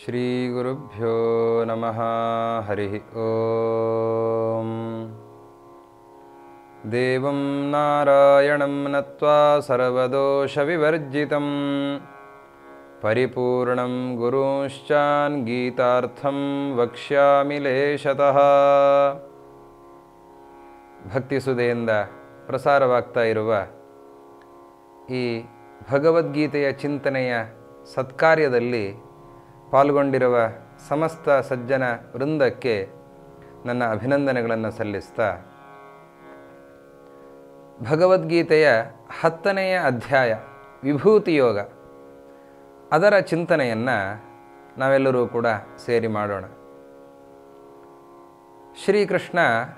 श्रीगुरुभ्यो नमः हरिः ॐ देवं नारायणं नत्वा सर्वदोषविवर्जितं परिपूर्णं गुरुंश्चान् गीतार्थं वक्ष्यामि लेशतः ಭಕ್ತಿಸುದೆಯಿಂದ ಪ್ರಸಾರವಾಗ್ತಾ ಇರುವ ಈ ಭಗವದ್ಗೀತೆಯ ಚಿಂತನೆಯ ಸತ್ಕಾರ್ಯದಲ್ಲಿ ಪಾಲ್ಗೊಂಡಿರುವ ಸಮಸ್ತ ಸಜ್ಜನ ವೃಂದಕ್ಕೆ ನನ್ನ ಅಭಿನಂದನೆಗಳನ್ನು ಸಲ್ಲಿಸ್ತಾ ಭಗವದ್ಗೀತೆಯ ಹತ್ತನೆಯ ಅಧ್ಯಾಯ ವಿಭೂತಿ ಯೋಗ ಅದರ ಚಿಂತನೆಯನ್ನು ನಾವೆಲ್ಲರೂ ಕೂಡ ಸೇರಿ ಮಾಡೋಣ ಶ್ರೀಕೃಷ್ಣ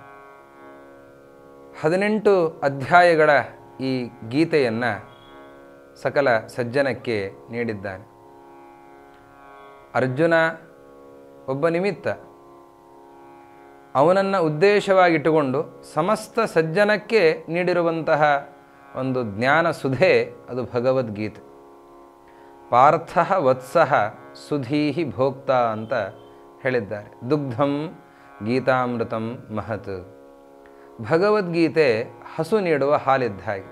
ಹದಿನೆಂಟು ಅಧ್ಯಾಯಗಳ ಈ ಗೀತೆಯನ್ನು ಸಕಲ ಸಜ್ಜನಕ್ಕೆ ನೀಡಿದ್ದಾನೆ ಅರ್ಜುನ ಒಬ್ಬ ನಿಮಿತ್ತ ಅವನನ್ನು ಉದ್ದೇಶವಾಗಿಟ್ಟುಕೊಂಡು ಸಮಸ್ತ ಸಜ್ಜನಕ್ಕೆ ನೀಡಿರುವಂತಹ ಒಂದು ಜ್ಞಾನ ಸುಧೆ ಅದು ಭಗವದ್ಗೀತೆ ಪಾರ್ಥ ವತ್ಸಃ ಸುಧೀಹಿ ಭೋಕ್ತ ಅಂತ ಹೇಳಿದ್ದಾರೆ ದುಗ್ಧಂ ಗೀತಾಮೃತಂ ಮಹತ್ ಭಗವದ್ಗೀತೆ ಹಸು ನೀಡುವ ಹಾಲಿದ್ದ ಹಾಗೆ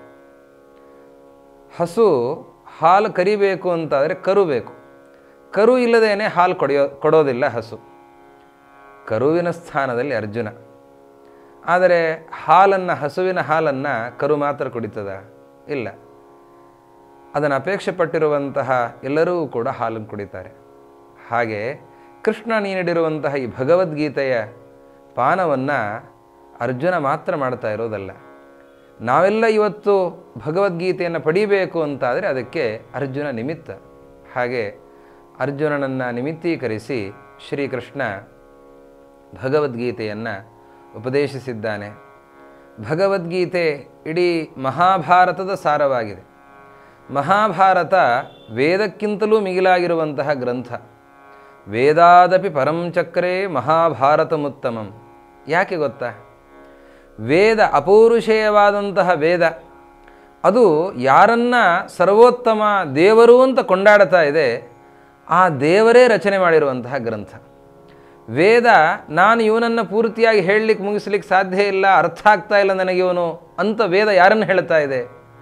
ಹಸು ಹಾಲು ಕರಿಬೇಕು ಅಂತಾದರೆ ಕರು ಬೇಕು ಕರು ಇಲ್ಲದೇನೆ ಹಾಲು ಕೊಡೆಯೋ ಕೊಡೋದಿಲ್ಲ ಹಸು ಕರುವಿನ ಸ್ಥಾನದಲ್ಲಿ ಅರ್ಜುನ ಆದರೆ ಹಾಲನ್ನು ಹಸುವಿನ ಹಾಲನ್ನು ಕರು ಮಾತ್ರ ಕುಡಿತದ ಇಲ್ಲ ಅದನ್ನು ಅಪೇಕ್ಷೆ ಪಟ್ಟಿರುವಂತಹ ಎಲ್ಲರೂ ಕೂಡ ಹಾಲನ್ನು ಕುಡಿತಾರೆ ಹಾಗೆ ಕೃಷ್ಣ ನೀಡಿರುವಂತಹ ಈ ಭಗವದ್ಗೀತೆಯ ಪಾನವನ್ನು ಅರ್ಜುನ ಮಾತ್ರ ಮಾಡ್ತಾ ಇರೋದಲ್ಲ ನಾವೆಲ್ಲ ಇವತ್ತು ಭಗವದ್ಗೀತೆಯನ್ನು ಪಡಿಬೇಕು ಅಂತಾದರೆ ಅದಕ್ಕೆ ಅರ್ಜುನ ನಿಮಿತ್ತ ಹಾಗೆ ಅರ್ಜುನನನ್ನು ನಿಮಿತ್ತೀಕರಿಸಿ ಶ್ರೀಕೃಷ್ಣ ಭಗವದ್ಗೀತೆಯನ್ನು ಉಪದೇಶಿಸಿದ್ದಾನೆ ಭಗವದ್ಗೀತೆ ಇಡೀ ಮಹಾಭಾರತದ ಸಾರವಾಗಿದೆ ಮಹಾಭಾರತ ವೇದಕ್ಕಿಂತಲೂ ಮಿಗಿಲಾಗಿರುವಂತಹ ಗ್ರಂಥ ವೇದಾದಪಿ ಪರಂಚಕ್ರೇ ಮಹಾಭಾರತಮುತ್ತಮಂ ಯಾಕೆ ಗೊತ್ತಾ ವೇದ ಅಪೌರುಷೇಯವಾದಂತಹ ವೇದ ಅದು ಯಾರನ್ನ ಸರ್ವೋತ್ತಮ ದೇವರು ಅಂತ ಕೊಂಡಾಡ್ತಾ ಇದೆ ಆ ದೇವರೇ ರಚನೆ ಮಾಡಿರುವಂತಹ ಗ್ರಂಥ ವೇದ ನಾನು ಇವನನ್ನು ಪೂರ್ತಿಯಾಗಿ ಹೇಳಲಿಕ್ಕೆ ಮುಗಿಸ್ಲಿಕ್ಕೆ ಸಾಧ್ಯ ಇಲ್ಲ ಅರ್ಥ ಆಗ್ತಾ ಇಲ್ಲ ನನಗೆ ಇವನು ಅಂತ ವೇದ ಯಾರನ್ನು ಹೇಳ್ತಾ ಇದೆ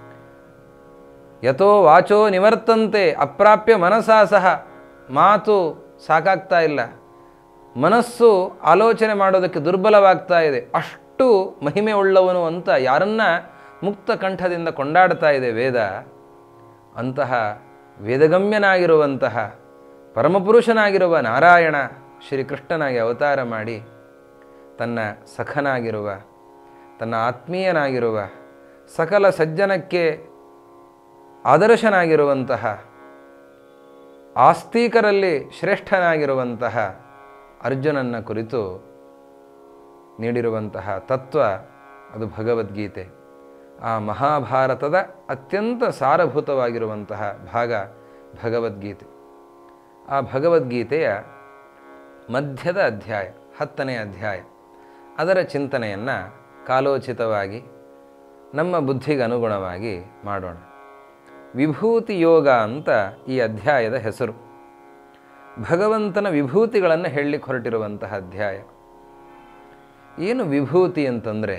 ಯಥೋ ವಾಚೋ ನಿವರ್ತಂತೆ ಅಪ್ರಾಪ್ಯ ಮನಸಾ ಸಹ ಮಾತು ಸಾಕಾಗ್ತಾ ಇಲ್ಲ ಮನಸ್ಸು ಆಲೋಚನೆ ಮಾಡೋದಕ್ಕೆ ದುರ್ಬಲವಾಗ್ತಾ ಇದೆ ಅಷ್ಟು ಮಹಿಮೆ ಉಳ್ಳವನು ಅಂತ ಯಾರನ್ನ ಮುಕ್ತ ಕಂಠದಿಂದ ಕೊಂಡಾಡ್ತಾ ಇದೆ ವೇದ ಅಂತಹ ವೇದಗಮ್ಯನಾಗಿರುವಂತಹ ಪರಮಪುರುಷನಾಗಿರುವ ನಾರಾಯಣ ಶ್ರೀಕೃಷ್ಣನಾಗಿ ಅವತಾರ ಮಾಡಿ ತನ್ನ ಸಖನಾಗಿರುವ ತನ್ನ ಆತ್ಮೀಯನಾಗಿರುವ ಸಕಲ ಸಜ್ಜನಕ್ಕೆ ಆದರ್ಶನಾಗಿರುವಂತಹ ಆಸ್ತಿಕರಲ್ಲಿ ಶ್ರೇಷ್ಠನಾಗಿರುವಂತಹ ಅರ್ಜುನನ್ನ ಕುರಿತು ನೀಡಿರುವಂತಹ ತತ್ವ ಅದು ಭಗವದ್ಗೀತೆ ಆ ಮಹಾಭಾರತದ ಅತ್ಯಂತ ಸಾರಭೂತವಾಗಿರುವಂತಹ ಭಾಗ ಭಗವದ್ಗೀತೆ ಆ ಭಗವದ್ಗೀತೆಯ ಮಧ್ಯದ ಅಧ್ಯಾಯ ಹತ್ತನೇ ಅಧ್ಯಾಯ ಅದರ ಚಿಂತನೆಯನ್ನು ಕಾಲೋಚಿತವಾಗಿ ನಮ್ಮ ಬುದ್ಧಿಗೆ ಅನುಗುಣವಾಗಿ ಮಾಡೋಣ ವಿಭೂತಿ ಯೋಗ ಅಂತ ಈ ಅಧ್ಯಾಯದ ಹೆಸರು ಭಗವಂತನ ವಿಭೂತಿಗಳನ್ನು ಹೇಳಲಿಕ್ಕೆ ಹೊರಟಿರುವಂತಹ ಅಧ್ಯಾಯ ಏನು ವಿಭೂತಿ ಅಂತಂದರೆ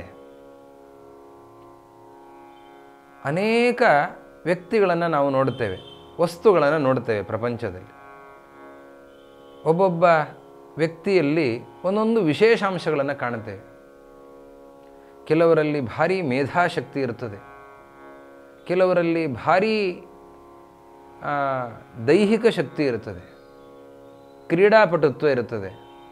ಅನೇಕ ವ್ಯಕ್ತಿಗಳನ್ನು ನಾವು ನೋಡ್ತೇವೆ ವಸ್ತುಗಳನ್ನು ನೋಡ್ತೇವೆ ಪ್ರಪಂಚದಲ್ಲಿ ಒಬ್ಬೊಬ್ಬ ವ್ಯಕ್ತಿಯಲ್ಲಿ ಒಂದೊಂದು ವಿಶೇಷಾಂಶಗಳನ್ನು ಕಾಣುತ್ತೇವೆ ಕೆಲವರಲ್ಲಿ ಭಾರಿ ಮೇಧಾಶಕ್ತಿ ಇರ್ತದೆ ಕೆಲವರಲ್ಲಿ ಭಾರೀ ದೈಹಿಕ ಶಕ್ತಿ ಇರುತ್ತದೆ ಕ್ರೀಡಾಪಟುತ್ವ ಇರುತ್ತದೆ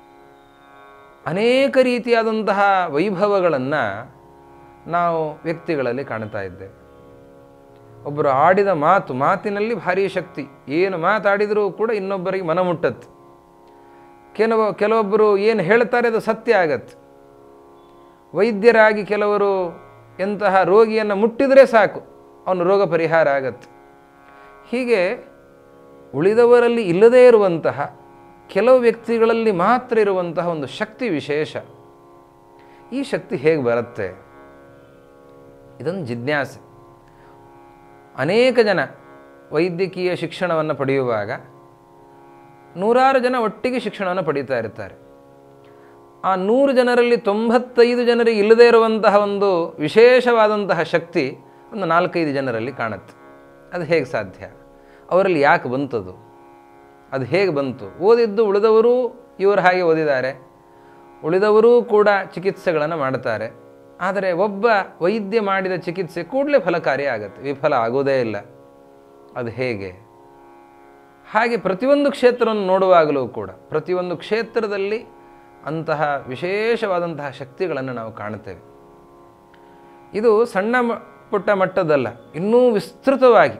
ಅನೇಕ ರೀತಿಯಾದಂತಹ ವೈಭವಗಳನ್ನು ನಾವು ವ್ಯಕ್ತಿಗಳಲ್ಲಿ ಕಾಣ್ತಾ ಇದ್ದೇವೆ ಒಬ್ಬರು ಆಡಿದ ಮಾತು ಮಾತಿನಲ್ಲಿ ಭಾರಿ ಶಕ್ತಿ ಏನು ಮಾತಾಡಿದರೂ ಕೂಡ ಇನ್ನೊಬ್ಬರಿಗೆ ಮನ ಮುಟ್ಟತ್ತೆ ಕೆಲವು ಕೆಲವೊಬ್ಬರು ಏನು ಹೇಳ್ತಾರೆ ಅದು ಸತ್ಯ ಆಗತ್ತೆ ವೈದ್ಯರಾಗಿ ಕೆಲವರು ಎಂತಹ ರೋಗಿಯನ್ನು ಮುಟ್ಟಿದರೆ ಸಾಕು ಅವನು ರೋಗ ಪರಿಹಾರ ಆಗತ್ತೆ ಹೀಗೆ ಉಳಿದವರಲ್ಲಿ ಇಲ್ಲದೇ ಇರುವಂತಹ ಕೆಲವು ವ್ಯಕ್ತಿಗಳಲ್ಲಿ ಮಾತ್ರ ಇರುವಂತಹ ಒಂದು ಶಕ್ತಿ ವಿಶೇಷ ಈ ಶಕ್ತಿ ಹೇಗೆ ಬರುತ್ತೆ ಇದೊಂದು ಜಿಜ್ಞಾಸೆ ಅನೇಕ ಜನ ವೈದ್ಯಕೀಯ ಶಿಕ್ಷಣವನ್ನು ಪಡೆಯುವಾಗ ನೂರಾರು ಜನ ಒಟ್ಟಿಗೆ ಶಿಕ್ಷಣವನ್ನು ಪಡೀತಾ ಇರ್ತಾರೆ ಆ ನೂರು ಜನರಲ್ಲಿ ತೊಂಬತ್ತೈದು ಜನರಿಗೆ ಇಲ್ಲದೇ ಇರುವಂತಹ ಒಂದು ವಿಶೇಷವಾದಂತಹ ಶಕ್ತಿ ಒಂದು ನಾಲ್ಕೈದು ಜನರಲ್ಲಿ ಕಾಣುತ್ತೆ ಅದು ಹೇಗೆ ಸಾಧ್ಯ ಅವರಲ್ಲಿ ಯಾಕೆ ಬಂತದು ಅದು ಹೇಗೆ ಬಂತು ಓದಿದ್ದು ಉಳಿದವರೂ ಇವರು ಹಾಗೆ ಓದಿದ್ದಾರೆ ಉಳಿದವರೂ ಕೂಡ ಚಿಕಿತ್ಸೆಗಳನ್ನು ಮಾಡ್ತಾರೆ ಆದರೆ ಒಬ್ಬ ವೈದ್ಯ ಮಾಡಿದ ಚಿಕಿತ್ಸೆ ಕೂಡಲೇ ಫಲಕಾರಿ ಆಗುತ್ತೆ ವಿಫಲ ಆಗೋದೇ ಇಲ್ಲ ಅದು ಹೇಗೆ ಹಾಗೆ ಪ್ರತಿಯೊಂದು ಕ್ಷೇತ್ರವನ್ನು ನೋಡುವಾಗಲೂ ಕೂಡ ಪ್ರತಿಯೊಂದು ಕ್ಷೇತ್ರದಲ್ಲಿ ಅಂತಹ ವಿಶೇಷವಾದಂತಹ ಶಕ್ತಿಗಳನ್ನು ನಾವು ಕಾಣುತ್ತೇವೆ ಇದು ಸಣ್ಣ ಮ- ಪುಟ್ಟ ಮಟ್ಟದಲ್ಲ ಇನ್ನೂ ವಿಸ್ತೃತವಾಗಿ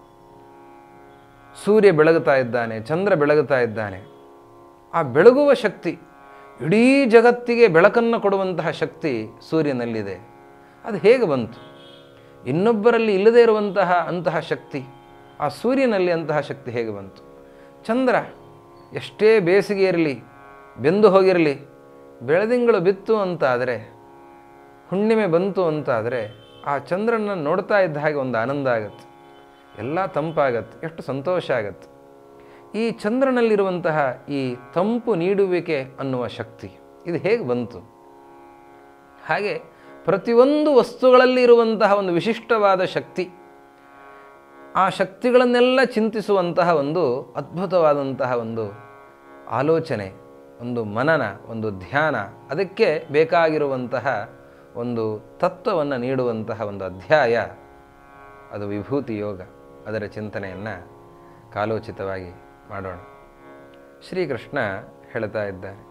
ಸೂರ್ಯ ಬೆಳಗುತ್ತಾ ಇದ್ದಾನೆ ಚಂದ್ರ ಬೆಳಗುತ್ತಾ ಇದ್ದಾನೆ ಆ ಬೆಳಗುವ ಶಕ್ತಿ ಇಡೀ ಜಗತ್ತಿಗೆ ಬೆಳಕನ್ನು ಕೊಡುವಂತಹ ಶಕ್ತಿ ಸೂರ್ಯನಲ್ಲಿದೆ ಅದು ಹೇಗೆ ಬಂತು ಇನ್ನೊಬ್ಬರಲ್ಲಿ ಇಲ್ಲದೇ ಇರುವಂತಹ ಅಂತಹ ಶಕ್ತಿ ಆ ಸೂರ್ಯನಲ್ಲಿ ಅಂತಹ ಶಕ್ತಿ ಹೇಗೆ ಬಂತು ಚಂದ್ರ ಎಷ್ಟೇ ಬೇಸಿಗೆ ಇರಲಿ ಬೆಂದು ಹೋಗಿರಲಿ ಬೆಳದಿಂಗಳು ಬಿತ್ತು ಅಂತಾದರೆ ಹುಣ್ಣಿಮೆ ಬಂತು ಅಂತಾದರೆ ಆ ಚಂದ್ರನ ನೋಡ್ತಾ ಇದ್ದ ಹಾಗೆ ಒಂದು ಆನಂದ ಆಗತ್ತೆ ಎಲ್ಲ ತಂಪಾಗತ್ತೆ ಎಷ್ಟು ಸಂತೋಷ ಆಗತ್ತೆ ಈ ಚಂದ್ರನಲ್ಲಿರುವಂತಹ ಈ ತಂಪು ನೀಡುವಿಕೆ ಅನ್ನುವ ಶಕ್ತಿ ಇದು ಹೇಗೆ ಬಂತು ಹಾಗೆ ಪ್ರತಿಯೊಂದು ವಸ್ತುಗಳಲ್ಲಿ ಇರುವಂತಹ ಒಂದು ವಿಶಿಷ್ಟವಾದ ಶಕ್ತಿ ಆ ಶಕ್ತಿಗಳನ್ನೆಲ್ಲ ಚಿಂತಿಸುವಂತಹ ಒಂದು ಅದ್ಭುತವಾದಂತಹ ಒಂದು ಆಲೋಚನೆ ಒಂದು ಮನನ ಒಂದು ಧ್ಯಾನ ಅದಕ್ಕೆ ಬೇಕಾಗಿರುವಂತಹ ಒಂದು ತತ್ವವನ್ನು ನೀಡುವಂತಹ ಒಂದು ಅಧ್ಯಾಯ ಅದು ವಿಭೂತಿ ಯೋಗ ಅದರ ಚಿಂತನೆಯನ್ನು ಕಾಲೋಚಿತವಾಗಿ ಮಾಡೋಣ ಶ್ರೀಕೃಷ್ಣ ಹೇಳ್ತಾ ಇದ್ದಾರೆ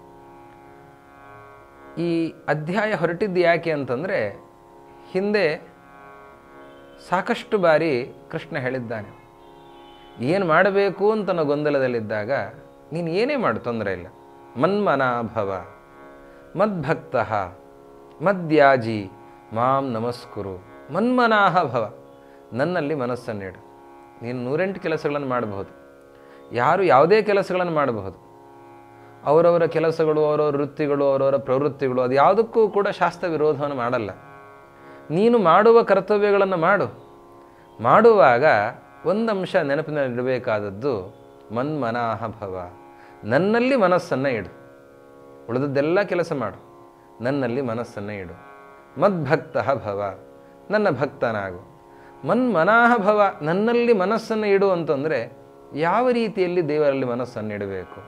ಈ ಅಧ್ಯಾಯ ಹೊರಟಿದ್ದು ಯಾಕೆ ಅಂತಂದರೆ ಹಿಂದೆ ಸಾಕಷ್ಟು ಬಾರಿ ಕೃಷ್ಣ ಹೇಳಿದ್ದಾನೆ ಏನು ಮಾಡಬೇಕು ಅಂತ ನಾವು ಗೊಂದಲದಲ್ಲಿದ್ದಾಗ ನೀನು ಏನೇ ಮಾಡು ತೊಂದರೆ ಇಲ್ಲ ಮನ್ಮನಾಭವ ಮದ್ಭಕ್ತ ಮದ್ಯಾಜಿ ಮಾಂ ನಮಸ್ಕುರು ಮನ್ಮನಾಹ ಭವ ನನ್ನಲ್ಲಿ ಮನಸ್ಸನ್ನಿಡು ನೀನು ನೂರೆಂಟು ಕೆಲಸಗಳನ್ನು ಮಾಡಬಹುದು ಯಾರು ಯಾವುದೇ ಕೆಲಸಗಳನ್ನು ಮಾಡಬಹುದು ಅವರವರ ಕೆಲಸಗಳು ಅವರವರ ವೃತ್ತಿಗಳು ಅವರವರ ಪ್ರವೃತ್ತಿಗಳು ಅದು ಯಾವುದಕ್ಕೂ ಕೂಡ ಶಾಸ್ತ್ರ ವಿರೋಧವನ್ನು ಮಾಡಲ್ಲ ನೀನು ಮಾಡುವ ಕರ್ತವ್ಯಗಳನ್ನು ಮಾಡು ಮಾಡುವಾಗ ಒಂದಂಶ ನೆನಪಿನಲ್ಲಿಡಬೇಕಾದದ್ದು ಮನ್ಮನಾಹ ಭವ ನನ್ನಲ್ಲಿ ಮನಸ್ಸನ್ನು ಇಡು ಉಳಿದದ್ದೆಲ್ಲ ಕೆಲಸ ಮಾಡು ನನ್ನಲ್ಲಿ ಮನಸ್ಸನ್ನು ಇಡು ಮದ್ಭಕ್ತ ಭವ ನನ್ನ ಭಕ್ತನಾಗು ಮನ್ಮನಾಹ ಭವ ನನ್ನಲ್ಲಿ ಮನಸ್ಸನ್ನು ಇಡು ಅಂತಂದರೆ ಯಾವ ರೀತಿಯಲ್ಲಿ ದೇವರಲ್ಲಿ ಮನಸ್ಸನ್ನು ಇಡಬೇಕು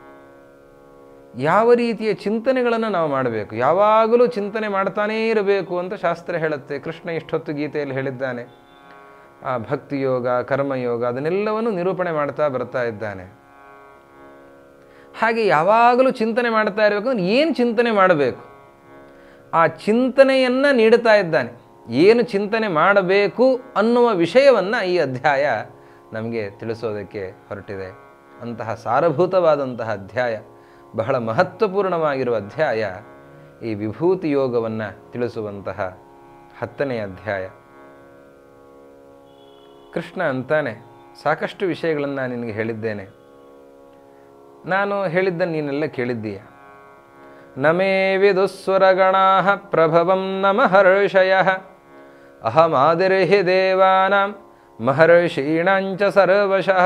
ಯಾವ ರೀತಿಯ ಚಿಂತನೆಗಳನ್ನು ನಾವು ಮಾಡಬೇಕು ಯಾವಾಗಲೂ ಚಿಂತನೆ ಮಾಡ್ತಾನೇ ಇರಬೇಕು ಅಂತ ಶಾಸ್ತ್ರ ಹೇಳುತ್ತೆ ಕೃಷ್ಣ ಇಷ್ಟೊತ್ತು ಗೀತೆಯಲ್ಲಿ ಹೇಳಿದ್ದಾನೆ ಆ ಭಕ್ತಿಯೋಗ ಕರ್ಮಯೋಗ ಅದನ್ನೆಲ್ಲವನ್ನು ನಿರೂಪಣೆ ಮಾಡ್ತಾ ಬರ್ತಾ ಇದ್ದಾನೆ ಹಾಗೆ ಯಾವಾಗಲೂ ಚಿಂತನೆ ಮಾಡ್ತಾ ಇರಬೇಕು ಅಂದ್ರೆ ಏನು ಚಿಂತನೆ ಮಾಡಬೇಕು ಆ ಚಿಂತನೆಯನ್ನು ನೀಡುತ್ತಾ ಇದ್ದಾನೆ ಏನು ಚಿಂತನೆ ಮಾಡಬೇಕು ಅನ್ನುವ ವಿಷಯವನ್ನು ಈ ಅಧ್ಯಾಯ ನಮಗೆ ತಿಳಿಸೋದಕ್ಕೆ ಹೊರಟಿದೆ ಅಂತಹ ಸಾರಭೂತವಾದಂತಹ ಅಧ್ಯಾಯ ಬಹಳ ಮಹತ್ವಪೂರ್ಣವಾಗಿರುವ ಅಧ್ಯಾಯ ಈ ವಿಭೂತಿ ಯೋಗವನ್ನು ತಿಳಿಸುವಂತಹ ಹತ್ತನೇ ಅಧ್ಯಾಯ ಕೃಷ್ಣ ಅಂತಾನೆ ಸಾಕಷ್ಟು ವಿಷಯಗಳನ್ನು ನಿನಗೆ ಹೇಳಿದ್ದೇನೆ ನಾನು ಹೇಳಿದ್ದನ್ನು ನೀನೆಲ್ಲ ಕೇಳಿದ್ದೀಯ ನಮೇ ವಿದುಸ್ವರಗಣಾ ಪ್ರಭವಂ ನ ಮಹರ್ಷಯ ಅಹಮಾದಿರ್ಹಿ ದೇವಾನಾಂ ಮಹರ್ಷೀಣಾಂಚ ಸರ್ವಶಃ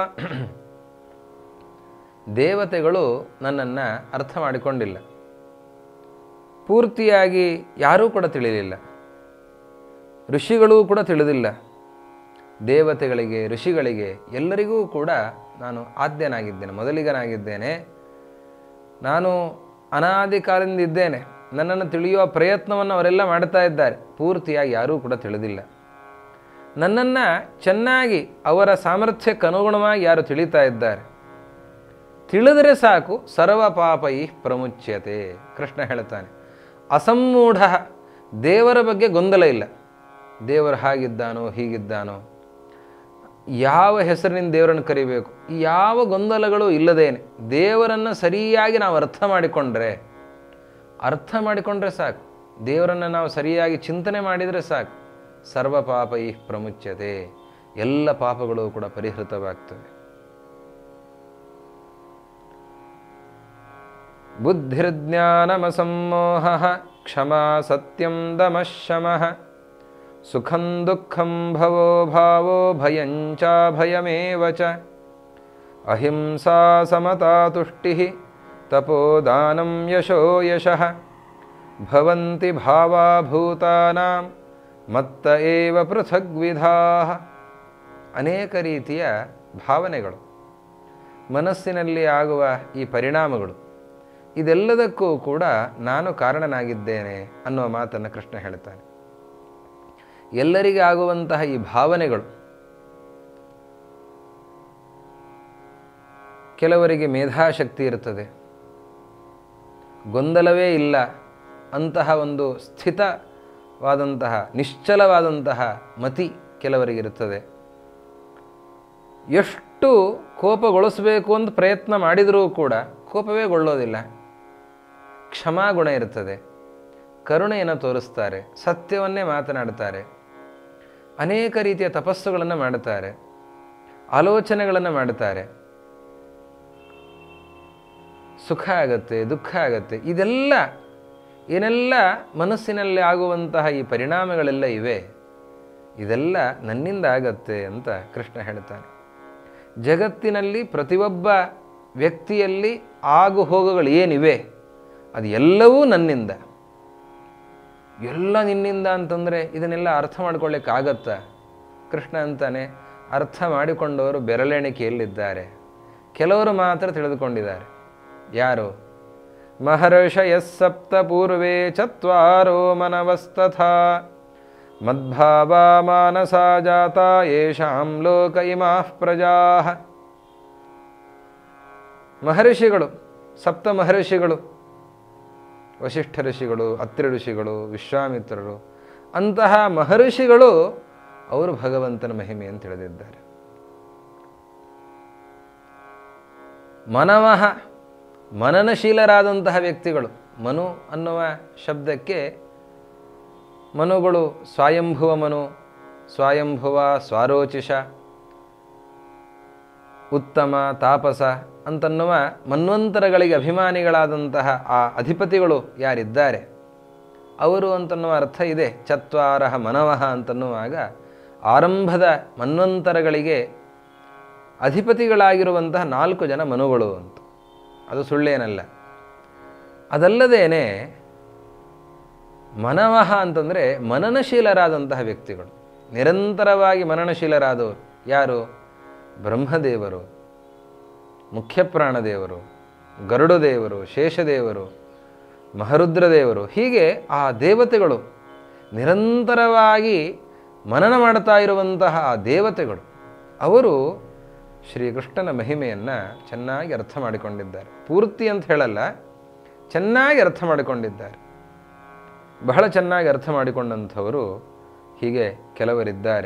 ದೇವತೆಗಳು ನನ್ನನ್ನು ಅರ್ಥ ಮಾಡಿಕೊಂಡಿಲ್ಲ ಪೂರ್ತಿಯಾಗಿ ಯಾರೂ ಕೂಡ ತಿಳಿಲಿಲ್ಲ ಋಷಿಗಳೂ ಕೂಡ ತಿಳಿದಿಲ್ಲ ದೇವತೆಗಳಿಗೆ ಋಷಿಗಳಿಗೆ ಎಲ್ಲರಿಗೂ ಕೂಡ ನಾನು ಆದ್ಯನಾಗಿದ್ದೇನೆ ಮೊದಲಿಗನಾಗಿದ್ದೇನೆ ನಾನು ಅನಾದಿ ಕಾಲದಿಂದ ಇದ್ದೇನೆ ನನ್ನನ್ನು ತಿಳಿಯುವ ಪ್ರಯತ್ನವನ್ನು ಅವರೆಲ್ಲ ಮಾಡ್ತಾ ಇದ್ದಾರೆ ಪೂರ್ತಿಯಾಗಿ ಯಾರೂ ಕೂಡ ತಿಳಿದಿಲ್ಲ ನನ್ನನ್ನು ಚೆನ್ನಾಗಿ ಅವರ ಸಾಮರ್ಥ್ಯಕ್ಕೆ ಅನುಗುಣವಾಗಿ ಯಾರು ತಿಳಿತಾ ಇದ್ದಾರೆ ತಿಳಿದರೆ ಸಾಕು ಸರ್ವ ಪಾಪೈ ಪ್ರಮುಚ್ಯತೆ ಕೃಷ್ಣ ಹೇಳ್ತಾನೆ ಅಸಮ್ಮೂಢ ದೇವರ ಬಗ್ಗೆ ಗೊಂದಲ ಇಲ್ಲ ದೇವರು ಹಾಗಿದ್ದಾನೋ ಹೀಗಿದ್ದಾನೋ ಯಾವ ಹೆಸರಿನಿಂದ ದೇವರನ್ನು ಕರಿಬೇಕು ಯಾವ ಗೊಂದಲಗಳು ಇಲ್ಲದೇನೆ ದೇವರನ್ನು ಸರಿಯಾಗಿ ನಾವು ಅರ್ಥ ಮಾಡಿಕೊಂಡ್ರೆ ಅರ್ಥ ಮಾಡಿಕೊಂಡ್ರೆ ಸಾಕು ದೇವರನ್ನು ನಾವು ಸರಿಯಾಗಿ ಚಿಂತನೆ ಮಾಡಿದರೆ ಸಾಕು ಸರ್ವ ಪಾಪೈ ಪ್ರಮುಚ್ಯತೆ ಎಲ್ಲ ಪಾಪಗಳು ಕೂಡ ಪರಿಹೃತವಾಗ್ತವೆ ಬುದ್ಧಿರ್ಜ್ಞಾನಮಸಮ್ಮೋಹ ಕ್ಷಮಾ ಸತ್ಯಂ ದಮಶಮಃ ಸುಖಂ ದುಃಖಂ ಭವೋ ಭಾವೋ ಭಯಂಚ ಭಯಮೇವ ಚ ಅಹಿಂಸಾ ಸಮತಾ ತುಷ್ಟಿ ತಪೋದಾನಂ ಯಶೋ ಯಶಃ ಭವಂತಿ ಭಾವಾಭೂತಾನಾಂ ಮತ್ತ ಏವ ಪೃಥಗ್ವಿಧಾ ಅನೇಕ ರೀತಿಯ ಭಾವನೆಗಳು ಮನಸ್ಸಿನಲ್ಲಿ ಆಗುವ ಈ ಪರಿಣಾಮಗಳು ಇದೆಲ್ಲದಕ್ಕೂ ಕೂಡ ನಾನು ಕಾರಣನಾಗಿದ್ದೇನೆ ಅನ್ನುವ ಮಾತನ್ನು ಕೃಷ್ಣ ಹೇಳ್ತಾನೆ ಎಲ್ಲರಿಗೆ ಆಗುವಂತಹ ಈ ಭಾವನೆಗಳು ಕೆಲವರಿಗೆ ಮೇಧಾಶಕ್ತಿ ಇರ್ತದೆ ಗೊಂದಲವೇ ಇಲ್ಲ ಅಂತಹ ಒಂದು ಸ್ಥಿತವಾದಂತಹ ನಿಶ್ಚಲವಾದಂತಹ ಮತಿ ಕೆಲವರಿಗಿರುತ್ತದೆ ಎಷ್ಟು ಕೋಪಗೊಳಿಸಬೇಕು ಅಂತ ಪ್ರಯತ್ನ ಮಾಡಿದರೂ ಕೂಡ ಕೋಪವೇ ಗೊಳ್ಳೋದಿಲ್ಲ ಕ್ಷಮಾಗುಣ ಇರ್ತದೆ ಕರುಣೆಯನ್ನು ತೋರಿಸ್ತಾರೆ ಸತ್ಯವನ್ನೇ ಮಾತನಾಡ್ತಾರೆ ಅನೇಕ ರೀತಿಯ ತಪಸ್ಸುಗಳನ್ನು ಮಾಡುತ್ತಾರೆ ಆಲೋಚನೆಗಳನ್ನು ಮಾಡುತ್ತಾರೆ ಸುಖ ಆಗತ್ತೆ ದುಃಖ ಆಗತ್ತೆ ಇದೆಲ್ಲ ಏನೆಲ್ಲ ಮನಸ್ಸಿನಲ್ಲಿ ಆಗುವಂತಹ ಈ ಪರಿಣಾಮಗಳೆಲ್ಲ ಇವೆ ಇದೆಲ್ಲ ನನ್ನಿಂದ ಆಗತ್ತೆ ಅಂತ ಕೃಷ್ಣ ಹೇಳ್ತಾನೆ ಜಗತ್ತಿನಲ್ಲಿ ಪ್ರತಿಯೊಬ್ಬ ವ್ಯಕ್ತಿಯಲ್ಲಿ ಆಗು ಹೋಗುಗಳು ಏನಿವೆ ಅದು ಎಲ್ಲವೂ ನನ್ನಿಂದ ಎಲ್ಲ ನಿನ್ನಿಂದ ಅಂತಂದರೆ ಇದನ್ನೆಲ್ಲ ಅರ್ಥ ಮಾಡ್ಕೊಳ್ಳಿಕ್ಕಾಗತ್ತಾ ಕೃಷ್ಣ ಅಂತಾನೆ ಅರ್ಥ ಮಾಡಿಕೊಂಡವರು ಬೆರಳೆಣಿಕೆಯಲ್ಲಿದ್ದಾರೆ ಕೆಲವರು ಮಾತ್ರ ತಿಳಿದುಕೊಂಡಿದ್ದಾರೆ ಯಾರು ಮಹರ್ಷಯ ಸಪ್ತ ಪೂರ್ವೇ ಚತ್ವಾರೋ ಮನವಸ್ತಥಾ ಮದ್ಭಾವ ಮಾನಸ ಜಾತ ಯೇಷಾಂ ಲೋಕ ಇಮಾಃ ಪ್ರಜಾ ಮಹರ್ಷಿಗಳು ಸಪ್ತ ಮಹರ್ಷಿಗಳು ವಶಿಷ್ಠ ಋಷಿಗಳು ಅತ್ರಿ ಋಷಿಗಳು ವಿಶ್ವಾಮಿತ್ರರು ಅಂತಹ ಮಹರ್ಷಿಗಳು ಅವರು ಭಗವಂತನ ಮಹಿಮೆ ಅಂತ ತಿಳಿದಿದ್ದಾರೆ ಮನವಃ ಮನನಶೀಲರಾದಂತಹ ವ್ಯಕ್ತಿಗಳು ಮನು ಅನ್ನುವ ಶಬ್ದಕ್ಕೆ ಮನುಗಳು ಸ್ವಯಂಭುವ ಮನು ಸ್ವಯಂಭುವ ಸ್ವಾರೋಚಿಷ ಉತ್ತಮ ತಾಪಸ ಅಂತನ್ನುವ ಮನ್ವಂತರಗಳಿಗೆ ಅಭಿಮಾನಿಗಳಾದಂತಹ ಆ ಅಧಿಪತಿಗಳು ಯಾರಿದ್ದಾರೆ ಅವರು ಅಂತನ್ನುವ ಅರ್ಥ ಇದೆ ಚತ್ವಾರಹ ಮನವಃ ಅಂತನ್ನುವಾಗ ಆರಂಭದ ಮನ್ವಂತರಗಳಿಗೆ ಅಧಿಪತಿಗಳಾಗಿರುವಂತಹ ನಾಲ್ಕು ಜನ ಮನುಗಳು ಅಂತ ಅದು ಸುಳ್ಳೇನಲ್ಲ ಅದಲ್ಲದೇನೆ ಮನವಃ ಅಂತಂದರೆ ಮನನಶೀಲರಾದಂತಹ ವ್ಯಕ್ತಿಗಳು ನಿರಂತರವಾಗಿ ಮನನಶೀಲರಾದವರು ಯಾರು ಬ್ರಹ್ಮದೇವರು ಮುಖ್ಯಪ್ರಾಣದೇವರು ಗರುಡದೇವರು ಶೇಷದೇವರು ಮಹರುದ್ರದೇವರು ಹೀಗೆ ಆ ದೇವತೆಗಳು ನಿರಂತರವಾಗಿ ಮನನ ಮಾಡ್ತಾ ಇರುವಂತಹ ಆ ದೇವತೆಗಳು ಅವರು ಶ್ರೀಕೃಷ್ಣನ ಮಹಿಮೆಯನ್ನು ಚೆನ್ನಾಗಿ ಅರ್ಥ ಮಾಡಿಕೊಂಡಿದ್ದಾರೆ ಪೂರ್ತಿ ಅಂತ ಹೇಳಲ್ಲ ಚೆನ್ನಾಗಿ ಅರ್ಥ ಮಾಡಿಕೊಂಡಿದ್ದಾರೆ ಬಹಳ ಚೆನ್ನಾಗಿ ಅರ್ಥ ಮಾಡಿಕೊಂಡಂಥವರು ಹೀಗೆ ಕೆಲವರಿದ್ದಾರೆ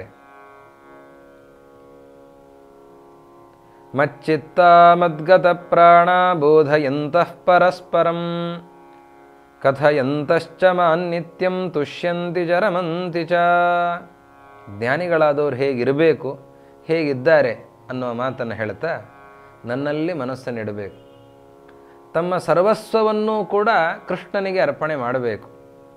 ಮಚ್ಚಿತ್ತ ಮದ್ಗತ ಪ್ರಾಣ ಬೋಧಯಂತಃ ಪರಸ್ಪರಂ ಕಥಯಂತಶ್ಚ ಮಾನ್ನಿತ್ಯಂ ತುಷ್ಯಂತಿ ಚರಮಂತಿ ಚ ಜ್ಞಾನಿಗಳಾದವರು ಹೇಗಿರಬೇಕು ಹೇಗಿದ್ದಾರೆ ಅನ್ನುವ ಮಾತನ್ನು ಹೇಳ್ತಾ ನನ್ನಲ್ಲಿ ಮನಸ್ಸನ್ನಿಡಬೇಕು ತಮ್ಮ ಸರ್ವಸ್ವವನ್ನೂ ಕೂಡ ಕೃಷ್ಣನಿಗೆ ಅರ್ಪಣೆ ಮಾಡಬೇಕು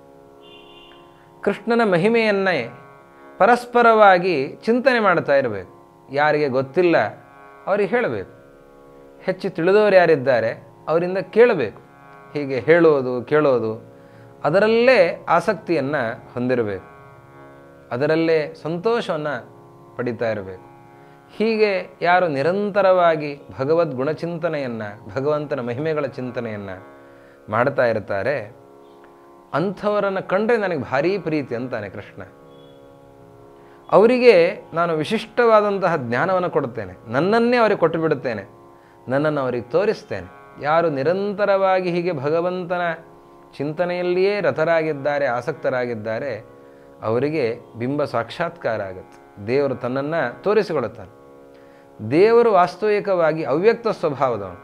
ಕೃಷ್ಣನ ಮಹಿಮೆಯನ್ನೇ ಪರಸ್ಪರವಾಗಿ ಚಿಂತನೆ ಮಾಡ್ತಾ ಇರಬೇಕು ಯಾರಿಗೆ ಗೊತ್ತಿಲ್ಲ ಅವರಿಗೆ ಹೇಳಬೇಕು ಹೆಚ್ಚು ತಿಳಿದವರು ಯಾರಿದ್ದಾರೆ ಅವರಿಂದ ಕೇಳಬೇಕು ಹೀಗೆ ಹೇಳೋದು ಕೇಳೋದು ಅದರಲ್ಲೇ ಆಸಕ್ತಿಯನ್ನು ಹೊಂದಿರಬೇಕು ಅದರಲ್ಲೇ ಸಂತೋಷವನ್ನು ಪಡಿತಾ ಇರಬೇಕು ಹೀಗೆ ಯಾರು ನಿರಂತರವಾಗಿ ಭಗವದ್ ಗುಣಚಿಂತನೆಯನ್ನು ಭಗವಂತನ ಮಹಿಮೆಗಳ ಚಿಂತನೆಯನ್ನು ಮಾಡ್ತಾ ಇರ್ತಾರೆ ಅಂಥವರನ್ನು ಕಂಡ್ರೆ ನನಗೆ ಭಾರೀ ಪ್ರೀತಿ ಅಂತಾನೆ ಕೃಷ್ಣ ಅವರಿಗೆ ನಾನು ವಿಶಿಷ್ಟವಾದಂತಹ ಜ್ಞಾನವನ್ನು ಕೊಡುತ್ತೇನೆ ನನ್ನನ್ನೇ ಅವರಿಗೆ ಕೊಟ್ಟು ಬಿಡುತ್ತೇನೆ ನನ್ನನ್ನು ಅವರಿಗೆ ತೋರಿಸ್ತೇನೆ ಯಾರು ನಿರಂತರವಾಗಿ ಹೀಗೆ ಭಗವಂತನ ಚಿಂತನೆಯಲ್ಲಿಯೇ ರಥರಾಗಿದ್ದಾರೆ ಆಸಕ್ತರಾಗಿದ್ದಾರೆ ಅವರಿಗೆ ಬಿಂಬ ಸಾಕ್ಷಾತ್ಕಾರ ಆಗುತ್ತೆ ದೇವರು ತನ್ನನ್ನು ತೋರಿಸಿಕೊಡುತ್ತಾನೆ ದೇವರು ವಾಸ್ತವಿಕವಾಗಿ ಅವ್ಯಕ್ತ ಸ್ವಭಾವದವನು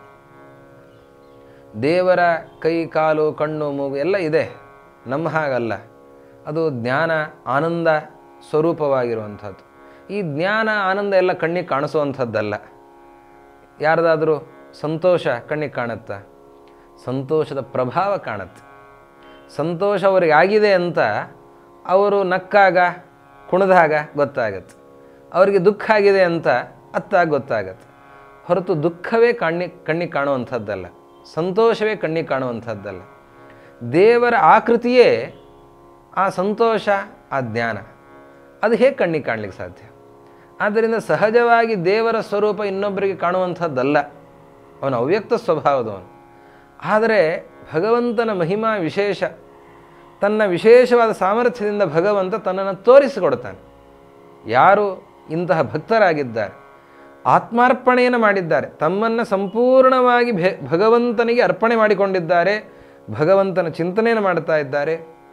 ದೇವರ ಕೈ ಕಾಲು ಕಣ್ಣು ಮೂಗು ಎಲ್ಲ ಇದೆ ನಮ್ಮ ಹಾಗಲ್ಲ ಅದು ಜ್ಞಾನ ಆನಂದ ಸ್ವರೂಪವಾಗಿರುವಂಥದ್ದು ಈ ಜ್ಞಾನ ಆನಂದ ಎಲ್ಲ ಕಣ್ಣಿಗೆ ಕಾಣಿಸುವಂಥದ್ದಲ್ಲ ಯಾರ್ದಾದರೂ ಸಂತೋಷ ಕಣ್ಣಿಗೆ ಕಾಣುತ್ತಾ ಸಂತೋಷದ ಪ್ರಭಾವ ಕಾಣುತ್ತೆ ಸಂತೋಷ ಅವರಿಗೆ ಆಗಿದೆ ಅಂತ ಅವರು ನಕ್ಕಾಗ ಕುಣಿದಾಗ ಗೊತ್ತಾಗತ್ತೆ ಅವರಿಗೆ ದುಃಖ ಆಗಿದೆ ಅಂತ ಅತ್ತಾಗ ಗೊತ್ತಾಗತ್ತೆ ಹೊರತು ದುಃಖವೇ ಕಣ್ಣಿ ಕಣ್ಣಿಗೆ ಕಾಣುವಂಥದ್ದಲ್ಲ ಸಂತೋಷವೇ ಕಣ್ಣಿಗೆ ಕಾಣುವಂಥದ್ದಲ್ಲ ದೇವರ ಆಕೃತಿಯೇ ಆ ಸಂತೋಷ ಆ ಜ್ಞಾನ ಅದು ಹೇಗೆ ಕಣ್ಣಿಗೆ ಕಾಣಲಿಕ್ಕೆ ಸಾಧ್ಯ ಆದ್ದರಿಂದ ಸಹಜವಾಗಿ ದೇವರ ಸ್ವರೂಪ ಇನ್ನೊಬ್ಬರಿಗೆ ಕಾಣುವಂಥದ್ದಲ್ಲ ಅವನ ಅವ್ಯಕ್ತ ಸ್ವಭಾವದವನು ಆದರೆ ಭಗವಂತನ ಮಹಿಮಾ ವಿಶೇಷ ತನ್ನ ವಿಶೇಷವಾದ ಸಾಮರ್ಥ್ಯದಿಂದ ಭಗವಂತ ತನ್ನನ್ನು ತೋರಿಸಿಕೊಡ್ತಾನೆ ಯಾರು ಇಂತಹ ಭಕ್ತರಾಗಿದ್ದಾರೆ ಆತ್ಮಾರ್ಪಣೆಯನ್ನು ಮಾಡಿದ್ದಾರೆ ತಮ್ಮನ್ನು ಸಂಪೂರ್ಣವಾಗಿ ಭೆ ಭಗವಂತನಿಗೆ ಅರ್ಪಣೆ ಮಾಡಿಕೊಂಡಿದ್ದಾರೆ ಭಗವಂತನ ಚಿಂತನೆಯನ್ನು ಮಾಡ್ತಾ ಇದ್ದಾರೆ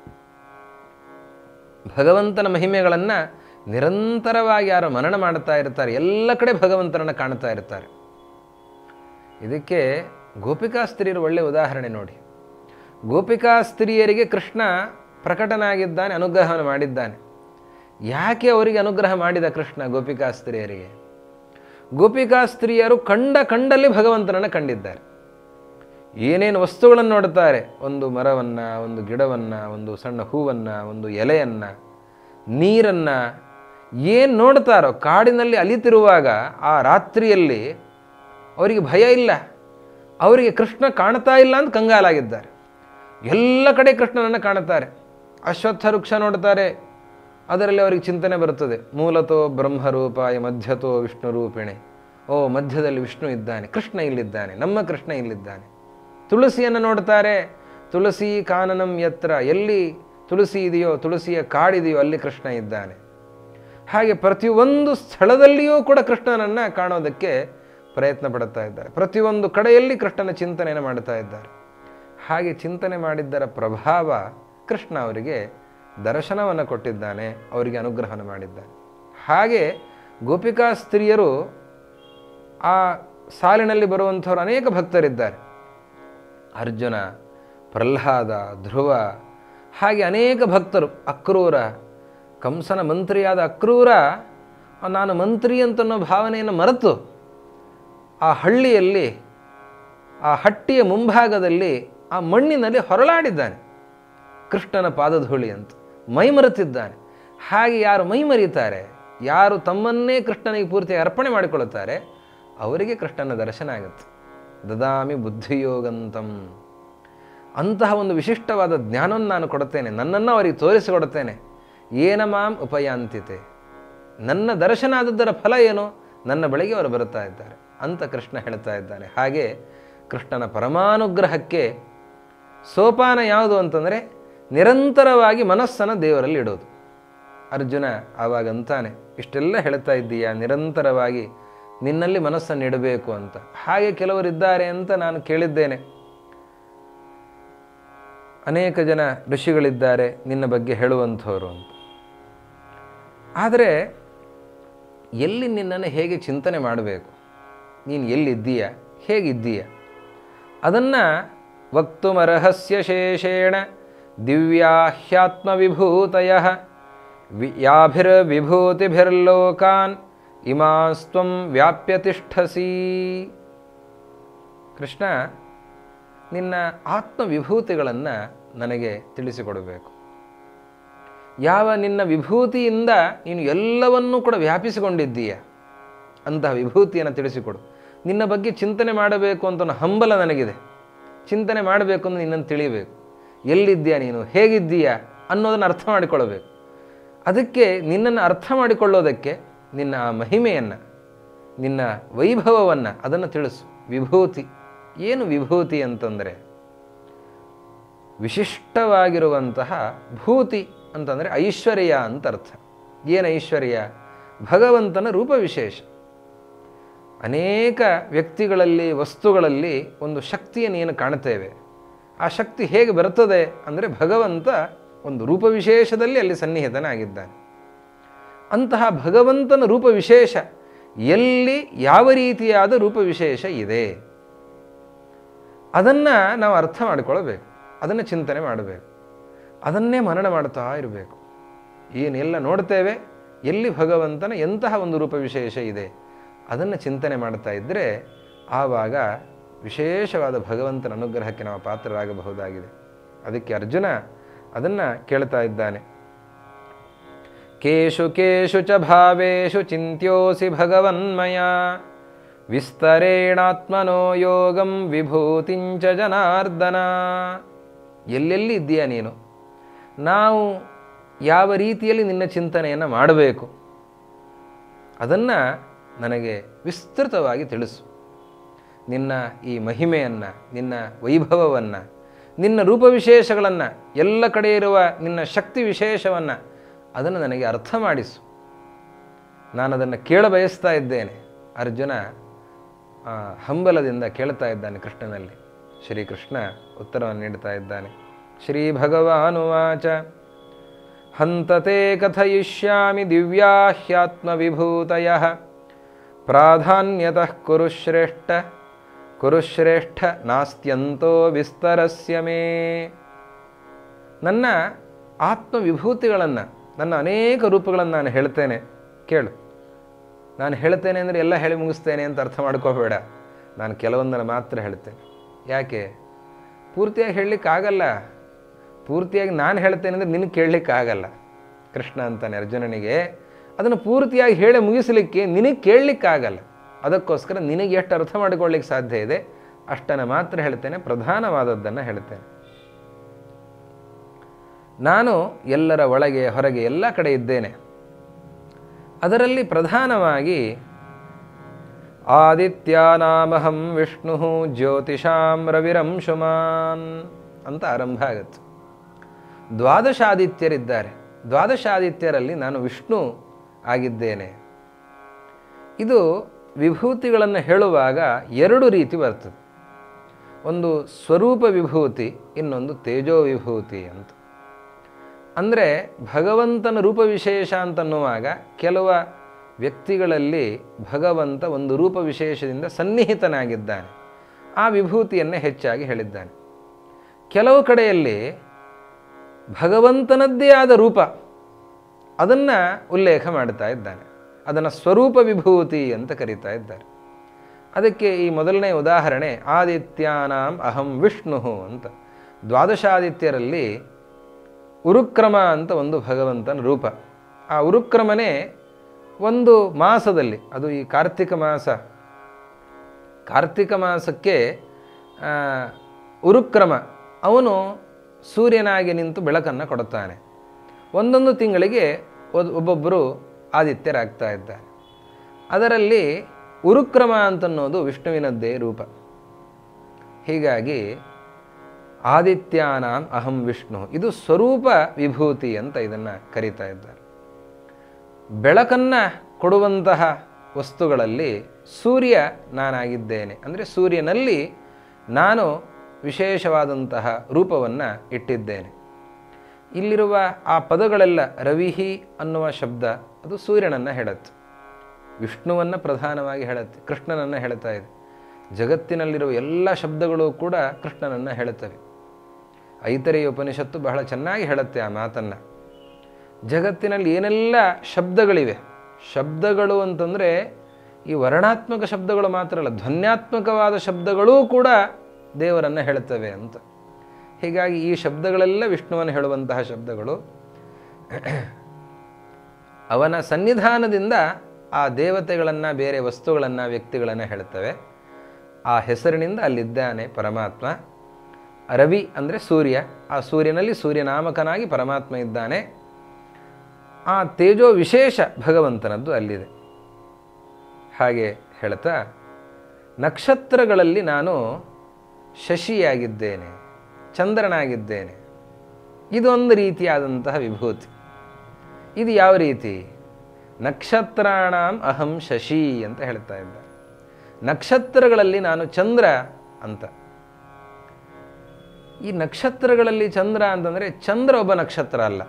ಭಗವಂತನ ಮಹಿಮೆಗಳನ್ನು ನಿರಂತರವಾಗಿ ಯಾರು ಮನನ ಮಾಡ್ತಾ ಇರ್ತಾರೆ ಎಲ್ಲ ಕಡೆ ಭಗವಂತನನ್ನು ಕಾಣ್ತಾ ಇರ್ತಾರೆ ಇದಕ್ಕೆ ಗೋಪಿಕಾ ಸ್ತ್ರೀಯರು ಒಳ್ಳೆಯ ಉದಾಹರಣೆ ನೋಡಿ ಗೋಪಿಕಾ ಸ್ತ್ರೀಯರಿಗೆ ಕೃಷ್ಣ ಪ್ರಕಟನಾಗಿದ್ದಾನೆ ಅನುಗ್ರಹವನ್ನು ಮಾಡಿದ್ದಾನೆ ಯಾಕೆ ಅವರಿಗೆ ಅನುಗ್ರಹ ಮಾಡಿದ ಕೃಷ್ಣ ಗೋಪಿಕಾ ಸ್ತ್ರೀಯರಿಗೆ ಗೋಪಿಕಾ ಸ್ತ್ರೀಯರು ಕಂಡ ಕಂಡಲ್ಲಿ ಭಗವಂತನನ್ನು ಕಂಡಿದ್ದಾರೆ ಏನೇನು ವಸ್ತುಗಳನ್ನು ನೋಡ್ತಾರೆ ಒಂದು ಮರವನ್ನು ಒಂದು ಗಿಡವನ್ನು ಒಂದು ಸಣ್ಣ ಹೂವನ್ನು ಒಂದು ಎಲೆಯನ್ನು ನೀರನ್ನು ಏನು ನೋಡ್ತಾರೋ ಕಾಡಿನಲ್ಲಿ ಅಲಿತಿರುವಾಗ ಆ ರಾತ್ರಿಯಲ್ಲಿ ಅವರಿಗೆ ಭಯ ಇಲ್ಲ ಅವರಿಗೆ ಕೃಷ್ಣ ಕಾಣ್ತಾ ಇಲ್ಲ ಅಂತ ಕಂಗಾಲಾಗಿದ್ದಾರೆ ಎಲ್ಲ ಕಡೆ ಕೃಷ್ಣನನ್ನು ಕಾಣುತ್ತಾರೆ ಅಶ್ವತ್ಥ ವೃಕ್ಷ ನೋಡ್ತಾರೆ ಅದರಲ್ಲಿ ಅವರಿಗೆ ಚಿಂತನೆ ಬರುತ್ತದೆ ಮೂಲತೋ ಬ್ರಹ್ಮರೂಪಾಯ ಮಧ್ಯತೋ ವಿಷ್ಣು ರೂಪಿಣೆ ಓ ಮಧ್ಯದಲ್ಲಿ ವಿಷ್ಣು ಇದ್ದಾನೆ ಕೃಷ್ಣ ಇಲ್ಲಿದ್ದಾನೆ ನಮ್ಮ ಕೃಷ್ಣ ಇಲ್ಲಿದ್ದಾನೆ ತುಳಸಿಯನ್ನು ನೋಡ್ತಾರೆ ತುಳಸಿ ಕಾನನಂ ಯತ್ರ ಎಲ್ಲಿ ತುಳಸಿ ಇದೆಯೋ ತುಳಸಿಯ ಕಾಡಿದೆಯೋ ಅಲ್ಲಿ ಕೃಷ್ಣ ಇದ್ದಾನೆ ಹಾಗೆ ಪ್ರತಿಯೊಂದು ಸ್ಥಳದಲ್ಲಿಯೂ ಕೂಡ ಕೃಷ್ಣನನ್ನು ಕಾಣೋದಕ್ಕೆ ಪ್ರಯತ್ನ ಪಡುತ್ತಾ ಇದ್ದಾರೆ ಪ್ರತಿಯೊಂದು ಕಡೆಯಲ್ಲಿ ಕೃಷ್ಣನ ಚಿಂತನೆಯನ್ನು ಮಾಡ್ತಾ ಇದ್ದಾರೆ ಹಾಗೆ ಚಿಂತನೆ ಮಾಡಿದ್ದರ ಪ್ರಭಾವ ಕೃಷ್ಣ ಅವರಿಗೆ ದರ್ಶನವನ್ನು ಕೊಟ್ಟಿದ್ದಾನೆ ಅವರಿಗೆ ಅನುಗ್ರಹವನ್ನು ಮಾಡಿದ್ದಾನೆ ಹಾಗೆ ಗೋಪಿಕಾ ಸ್ತ್ರೀಯರು ಆ ಸಾಲಿನಲ್ಲಿ ಬರುವಂಥವ್ರು ಅನೇಕ ಭಕ್ತರಿದ್ದಾರೆ ಅರ್ಜುನ ಪ್ರಹ್ಲಾದ ಧ್ರುವ ಹಾಗೆ ಅನೇಕ ಭಕ್ತರು ಅಕ್ರೂರ ಕಂಸನ ಮಂತ್ರಿಯಾದ ಅಕ್ರೂರ ನಾನು ಮಂತ್ರಿ ಅಂತನ್ನೋ ಭಾವನೆಯನ್ನು ಮರೆತು ಆ ಹಳ್ಳಿಯಲ್ಲಿ ಆ ಹಟ್ಟಿಯ ಮುಂಭಾಗದಲ್ಲಿ ಆ ಮಣ್ಣಿನಲ್ಲಿ ಹೊರಳಾಡಿದ್ದಾನೆ ಕೃಷ್ಣನ ಪಾದಧೂಳಿ ಅಂತ ಮೈ ಮರೆತಿದ್ದಾನೆ ಹಾಗೆ ಯಾರು ಮೈ ಮರೀತಾರೆ ಯಾರು ತಮ್ಮನ್ನೇ ಕೃಷ್ಣನಿಗೆ ಪೂರ್ತಿ ಅರ್ಪಣೆ ಮಾಡಿಕೊಳ್ಳುತ್ತಾರೆ ಅವರಿಗೆ ಕೃಷ್ಣನ ದರ್ಶನ ಆಗುತ್ತೆ ದದಾಮಿ ಬುದ್ಧಿಯೋಗಂತಂ ಅಂತಹ ಒಂದು ವಿಶಿಷ್ಟವಾದ ಜ್ಞಾನವನ್ನು ನಾನು ಕೊಡುತ್ತೇನೆ ನನ್ನನ್ನು ಅವರಿಗೆ ತೋರಿಸಿಕೊಡುತ್ತೇನೆ ಏನ ಮಾಂ ಉಪಯಾಂತಿತೆ ನನ್ನ ದರ್ಶನ ಆದದ್ದರ ಫಲ ಏನು ನನ್ನ ಬಳಿಗೆ ಅವರು ಬರುತ್ತಾ ಇದ್ದಾರೆ ಅಂತ ಕೃಷ್ಣ ಹೇಳ್ತಾ ಇದ್ದಾನೆ ಹಾಗೆ ಕೃಷ್ಣನ ಪರಮಾನುಗ್ರಹಕ್ಕೆ ಸೋಪಾನ ಯಾವುದು ಅಂತಂದರೆ ನಿರಂತರವಾಗಿ ಮನಸ್ಸನ್ನು ದೇವರಲ್ಲಿ ಇಡೋದು ಅರ್ಜುನ ಆವಾಗ ಅಂತಾನೆ ಇಷ್ಟೆಲ್ಲ ಹೇಳ್ತಾ ಇದ್ದೀಯಾ ನಿರಂತರವಾಗಿ ನಿನ್ನಲ್ಲಿ ಮನಸ್ಸನ್ನು ಇಡಬೇಕು ಅಂತ ಹಾಗೆ ಕೆಲವರಿದ್ದಾರೆ ಅಂತ ನಾನು ಕೇಳಿದ್ದೇನೆ ಅನೇಕ ಜನ ಋಷಿಗಳಿದ್ದಾರೆ ನಿನ್ನ ಬಗ್ಗೆ ಹೇಳುವಂಥವ್ರು ಅಂತ ಆದರೆ ಎಲ್ಲಿ ನಿನ್ನನ್ನು ಹೇಗೆ ಚಿಂತನೆ ಮಾಡಬೇಕು ನೀನು ಎಲ್ಲಿದ್ದೀಯ ಹೇಗಿದ್ದೀಯ ಅದನ್ನು ವಕ್ತುಮರ್ಹಸ್ಯ ಶೇಷೇಣ ದಿವ್ಯಾಹ್ಯಾತ್ಮವಿಭೂತಯ ವಿ ಯಾಭಿರ್ವಿಭೂತಿಭಿರ್ಲೋಕಾನ್ ಇಮಾಸ್ತ್ವಂ ವ್ಯಾಪ್ಯ ತಿಷ್ಠಸಿ ಕೃಷ್ಣ ನಿನ್ನ ಆತ್ಮವಿಭೂತಿಗಳನ್ನು ನನಗೆ ತಿಳಿಸಿಕೊಡಬೇಕು ಯಾವ ನಿನ್ನ ವಿಭೂತಿಯಿಂದ ನೀನು ಎಲ್ಲವನ್ನೂ ಕೂಡ ವ್ಯಾಪಿಸಿಕೊಂಡಿದ್ದೀಯ ಅಂತಹ ವಿಭೂತಿಯನ್ನು ತಿಳಿಸಿಕೊಡು ನಿನ್ನ ಬಗ್ಗೆ ಚಿಂತನೆ ಮಾಡಬೇಕು ಅಂತ ಒಂದು ಹಂಬಲ ನನಗಿದೆ ಚಿಂತನೆ ಮಾಡಬೇಕು ಅಂತ ನಿನ್ನನ್ನು ತಿಳಿಯಬೇಕು ಎಲ್ಲಿದ್ದೀಯಾ ನೀನು ಹೇಗಿದ್ದೀಯಾ ಅನ್ನೋದನ್ನು ಅರ್ಥ ಮಾಡಿಕೊಳ್ಳಬೇಕು ಅದಕ್ಕೆ ನಿನ್ನನ್ನು ಅರ್ಥ ಮಾಡಿಕೊಳ್ಳೋದಕ್ಕೆ ನಿನ್ನ ಆ ಮಹಿಮೆಯನ್ನು ನಿನ್ನ ವೈಭವವನ್ನು ಅದನ್ನು ತಿಳಿಸು ವಿಭೂತಿ ಏನು ವಿಭೂತಿ ಅಂತಂದರೆ ವಿಶಿಷ್ಟವಾಗಿರುವಂತಹ ಭೂತಿ ಅಂತಂದರೆ ಐಶ್ವರ್ಯ ಅಂತ ಅರ್ಥ ಏನು ಐಶ್ವರ್ಯ ಭಗವಂತನ ರೂಪ ವಿಶೇಷ ಅನೇಕ ವ್ಯಕ್ತಿಗಳಲ್ಲಿ ವಸ್ತುಗಳಲ್ಲಿ ಒಂದು ಶಕ್ತಿಯನ್ನು ಏನು ಕಾಣುತ್ತೇವೆ ಆ ಶಕ್ತಿ ಹೇಗೆ ಬರ್ತದೆ ಅಂದರೆ ಭಗವಂತ ಒಂದು ರೂಪ ವಿಶೇಷದಲ್ಲಿ ಅಲ್ಲಿ ಸನ್ನಿಹಿತನಾಗಿದ್ದಾನೆ ಅಂತಹ ಭಗವಂತನ ರೂಪ ವಿಶೇಷ ಎಲ್ಲಿ ಯಾವ ರೀತಿಯಾದ ರೂಪ ವಿಶೇಷ ಇದೆ ಅದನ್ನು ನಾವು ಅರ್ಥ ಮಾಡಿಕೊಳ್ಬೇಕು ಅದನ್ನು ಚಿಂತನೆ ಮಾಡಬೇಕು ಅದನ್ನೇ ಮನನ ಮಾಡ್ತಾ ಇರಬೇಕು ಏನೆಲ್ಲ ನೋಡ್ತೇವೆ ಎಲ್ಲಿ ಭಗವಂತನ ಎಂತಹ ಒಂದು ರೂಪ ವಿಶೇಷ ಇದೆ ಅದನ್ನು ಚಿಂತನೆ ಮಾಡ್ತಾ ಇದ್ದರೆ ಆವಾಗ ವಿಶೇಷವಾದ ಭಗವಂತನ ಅನುಗ್ರಹಕ್ಕೆ ನಾವು ಪಾತ್ರರಾಗಬಹುದಾಗಿದೆ ಅದಕ್ಕೆ ಅರ್ಜುನ ಅದನ್ನು ಕೇಳ್ತಾ ಇದ್ದಾನೆ ಕೇಶು ಕೇಶು ಚ ಭಾವೇಶು ಚಿಂತ್ಯೋಸಿ ಭಗವನ್ಮಯ ವಿಸ್ತರೇಣಾತ್ಮನೋ ಯೋಗಂ ವಿಭೂತಿಂಚ ಜನಾರ್ದನ ಎಲ್ಲೆಲ್ಲಿ ಇದ್ದೀಯ ನೀನು ನಾವು ಯಾವ ರೀತಿಯಲ್ಲಿ ನಿನ್ನ ಚಿಂತನೆಯನ್ನು ಮಾಡಬೇಕು ಅದನ್ನು ನನಗೆ ವಿಸ್ತೃತವಾಗಿ ತಿಳಿಸು ನಿನ್ನ ಈ ಮಹಿಮೆಯನ್ನು ನಿನ್ನ ವೈಭವವನ್ನು ನಿನ್ನ ರೂಪವಿಶೇಷಗಳನ್ನು ಎಲ್ಲ ಕಡೆ ಇರುವ ನಿನ್ನ ಶಕ್ತಿ ವಿಶೇಷವನ್ನು ಅದನ್ನು ನನಗೆ ಅರ್ಥ ಮಾಡಿಸು ನಾನು ಅದನ್ನು ಕೇಳ ಬಯಸ್ತಾ ಇದ್ದೇನೆ ಅರ್ಜುನ ಆ, ಹಂಬಲದಿಂದ ಕೇಳ್ತಾ ಇದ್ದಾನೆ ಕೃಷ್ಣನಲ್ಲಿ ಶ್ರೀಕೃಷ್ಣ ಉತ್ತರವನ್ನು ನೀಡ್ತಾ ಇದ್ದಾನೆ ಶ್ರೀ ಭಗವಾನುವಾಚ ಹಂತತೆ ಕಥಯಿಷ್ಯಾಮಿ ದಿವ್ಯಾಹ್ಯಾತ್ಮವಿಭೂತಯ ಪ್ರಾಧಾನ್ಯತಃ ಕುರುಶ್ರೇಷ್ಠ ಕುರುಶ್ರೇಷ್ಠ ನಾಸ್ತ್ಯಂತೋ ವಿಸ್ತರಸ್ಯ ಮೇ ನನ್ನ ಆತ್ಮವಿಭೂತಿಗಳನ್ನು ನನ್ನ ಅನೇಕ ರೂಪಗಳನ್ನು ನಾನು ಹೇಳ್ತೇನೆ ಕೇಳು ನಾನು ಹೇಳ್ತೇನೆ ಅಂದರೆ ಎಲ್ಲ ಹೇಳಿ ಮುಗಿಸ್ತೇನೆ ಅಂತ ಅರ್ಥ ಮಾಡ್ಕೋಬೇಡ ನಾನು ಕೆಲವೊಂದನ್ನು ಮಾತ್ರ ಹೇಳ್ತೇನೆ ಯಾಕೆ ಪೂರ್ತಿಯಾಗಿ ಹೇಳಲಿಕ್ಕಾಗಲ್ಲ ಪೂರ್ತಿಯಾಗಿ ನಾನು ಹೇಳ್ತೇನೆ ಅಂದರೆ ನಿನಗೆ ಕೇಳಲಿಕ್ಕಾಗಲ್ಲ ಕೃಷ್ಣ ಅಂತಾನೆ ಅರ್ಜುನನಿಗೆ ಅದನ್ನು ಪೂರ್ತಿಯಾಗಿ ಹೇಳಿ ಮುಗಿಸಲಿಕ್ಕೆ ನಿನಗೆ ಕೇಳಲಿಕ್ಕಾಗಲ್ಲ ಅದಕ್ಕೋಸ್ಕರ ನಿನಗೆ ಎಷ್ಟು ಅರ್ಥ ಮಾಡಿಕೊಳ್ಳಿಕ್ಕೆ ಸಾಧ್ಯ ಇದೆ ಅಷ್ಟನ್ನು ಮಾತ್ರ ಹೇಳ್ತೇನೆ ಪ್ರಧಾನವಾದದ್ದನ್ನು ಹೇಳ್ತೇನೆ ನಾನು ಎಲ್ಲರ ಒಳಗೆ ಹೊರಗೆ ಎಲ್ಲ ಕಡೆ ಇದ್ದೇನೆ ಅದರಲ್ಲಿ ಪ್ರಧಾನವಾಗಿ ಆದಿತ್ಯಾನಾಮಹಂ ವಿಷ್ಣು ಜ್ಯೋತಿಷಾಂ ರವಿರಂಶುಮಾನ್ ಅಂತ ಆರಂಭ ಆಗುತ್ತೆ ದ್ವಾದಶಾದಿತ್ಯರಿದ್ದಾರೆ ದ್ವಾದಶಾದಿತ್ಯರಲ್ಲಿ ನಾನು ವಿಷ್ಣು ಆಗಿದ್ದೇನೆ ಇದು ವಿಭೂತಿಗಳನ್ನು ಹೇಳುವಾಗ ಎರಡು ರೀತಿ ಬರ್ತದೆ ಒಂದು ಸ್ವರೂಪ ವಿಭೂತಿ ಇನ್ನೊಂದು ತೇಜೋ ವಿಭೂತಿ ಅಂತ ಅಂದರೆ ಭಗವಂತನ ರೂಪವಿಶೇಷ ಅಂತನ್ನುವಾಗ ಕೆಲವ ವ್ಯಕ್ತಿಗಳಲ್ಲಿ ಭಗವಂತ ಒಂದು ರೂಪ ವಿಶೇಷದಿಂದ ಸನ್ನಿಹಿತನಾಗಿದ್ದಾನೆ ಆ ವಿಭೂತಿಯನ್ನೇ ಹೆಚ್ಚಾಗಿ ಹೇಳಿದ್ದಾನೆ ಕೆಲವು ಕಡೆಯಲ್ಲಿ ಭಗವಂತನದ್ದೇ ಆದ ರೂಪ ಅದನ್ನು ಉಲ್ಲೇಖ ಮಾಡ್ತಾ ಇದ್ದಾನೆ ಅದನ್ನು ಸ್ವರೂಪ ವಿಭೂತಿ ಅಂತ ಕರೀತಾ ಇದ್ದಾರೆ ಅದಕ್ಕೆ ಈ ಮೊದಲನೇ ಉದಾಹರಣೆ ಆದಿತ್ಯಾನಾಂ ಅಹಂ ವಿಷ್ಣು ಅಂತ ದ್ವಾದಶಾದಿತ್ಯರಲ್ಲಿ ಉರುಕ್ರಮ ಅಂತ ಒಂದು ಭಗವಂತನ ರೂಪ ಆ ಉರುಕ್ರಮನೇ ಒಂದು ಮಾಸದಲ್ಲಿ ಅದು ಈ ಕಾರ್ತಿಕ ಮಾಸ ಕಾರ್ತಿಕ ಮಾಸಕ್ಕೆ ಆ, ಉರುಕ್ರಮ ಅವನು ಸೂರ್ಯನಾಗಿ ನಿಂತು ಬೆಳಕನ್ನು ಕೊಡುತ್ತಾನೆ ಒಂದೊಂದು ತಿಂಗಳಿಗೆ ಒದ್- ಒಬ್ಬೊಬ್ಬರು ಆದಿತ್ಯರಾಗ್ತಾ ಇದ್ದಾರೆ ಅದರಲ್ಲಿ ಉರುಕ್ರಮ ಅಂತನ್ನೋದು ವಿಷ್ಣುವಿನದ್ದೇ ರೂಪ ಹೀಗಾಗಿ ಆದಿತ್ಯಾನಾಂ ಅಹಂ ವಿಷ್ಣು ಇದು ಸ್ವರೂಪ ವಿಭೂತಿ ಅಂತ ಇದನ್ನು ಕರೀತಾ ಇದ್ದಾರೆ ಬೆಳಕನ್ನು ಕೊಡುವಂತಹ ವಸ್ತುಗಳಲ್ಲಿ ಸೂರ್ಯ ನಾನಾಗಿದ್ದೇನೆ ಅಂದರೆ ಸೂರ್ಯನಲ್ಲಿ ನಾನು ವಿಶೇಷವಾದಂತಹ ರೂಪವನ್ನು ಇಟ್ಟಿದ್ದೇನೆ ಇಲ್ಲಿರುವ ಆ ಪದಗಳೆಲ್ಲ ರವಿಹಿ ಅನ್ನುವ ಶಬ್ದ ಅದು ಸೂರ್ಯನನ್ನು ಹೇಳುತ್ತೆ ವಿಷ್ಣುವನ್ನು ಪ್ರಧಾನವಾಗಿ ಹೇಳುತ್ತೆ ಕೃಷ್ಣನನ್ನು ಹೇಳ್ತಾ ಇದೆ ಜಗತ್ತಿನಲ್ಲಿರುವ ಎಲ್ಲ ಶಬ್ದಗಳು ಕೂಡ ಕೃಷ್ಣನನ್ನು ಹೇಳುತ್ತವೆ ಐತರೆಯ ಉಪನಿಷತ್ತು ಬಹಳ ಚೆನ್ನಾಗಿ ಹೇಳುತ್ತೆ ಆ ಮಾತನ್ನು ಜಗತ್ತಿನಲ್ಲಿ ಏನೆಲ್ಲ ಶಬ್ದಗಳಿವೆ ಶಬ್ದಗಳು ಅಂತಂದರೆ ಈ ವರ್ಣಾತ್ಮಕ ಶಬ್ದಗಳು ಮಾತ್ರ ಅಲ್ಲ ಧ್ವನ್ಯಾತ್ಮಕವಾದ ಶಬ್ದಗಳೂ ಕೂಡ ದೇವರನ್ನು ಹೇಳುತ್ತವೆ ಅಂತ ಹೀಗಾಗಿ ಈ ಶಬ್ದಗಳೆಲ್ಲ ವಿಷ್ಣುವನ್ನು ಹೇಳುವಂತಹ ಶಬ್ದಗಳು ಅವನ ಸನ್ನಿಧಾನದಿಂದ ಆ ದೇವತೆಗಳನ್ನು ಬೇರೆ ವಸ್ತುಗಳನ್ನು ವ್ಯಕ್ತಿಗಳನ್ನು ಹೇಳ್ತವೆ ಆ ಹೆಸರಿನಿಂದ ಅಲ್ಲಿದ್ದಾನೆ ಪರಮಾತ್ಮ ರವಿ ಅಂದರೆ ಸೂರ್ಯ ಆ ಸೂರ್ಯನಲ್ಲಿ ಸೂರ್ಯನಾಮಕನಾಗಿ ಪರಮಾತ್ಮ ಇದ್ದಾನೆ ಆ ತೇಜೋ ವಿಶೇಷ ಭಗವಂತನದ್ದು ಅಲ್ಲಿದೆ ಹಾಗೆ ಹೇಳ್ತಾ ನಕ್ಷತ್ರಗಳಲ್ಲಿ ನಾನು ಶಶಿಯಾಗಿದ್ದೇನೆ ಚಂದ್ರನಾಗಿದ್ದೇನೆ ಇದೊಂದು ರೀತಿಯಾದಂತಹ ವಿಭೂತಿ ಇದು ಯಾವ ರೀತಿ ನಕ್ಷತ್ರಾಣಾಂ ಅಹಂ ಶಶಿ ಅಂತ ಹೇಳ್ತಾ ಇದ್ದಾರೆ ನಕ್ಷತ್ರಗಳಲ್ಲಿ ನಾನು ಚಂದ್ರ ಅಂತ ಈ ನಕ್ಷತ್ರಗಳಲ್ಲಿ ಚಂದ್ರ ಅಂತಂದರೆ ಚಂದ್ರ ಒಬ್ಬ ನಕ್ಷತ್ರ ಅಲ್ಲ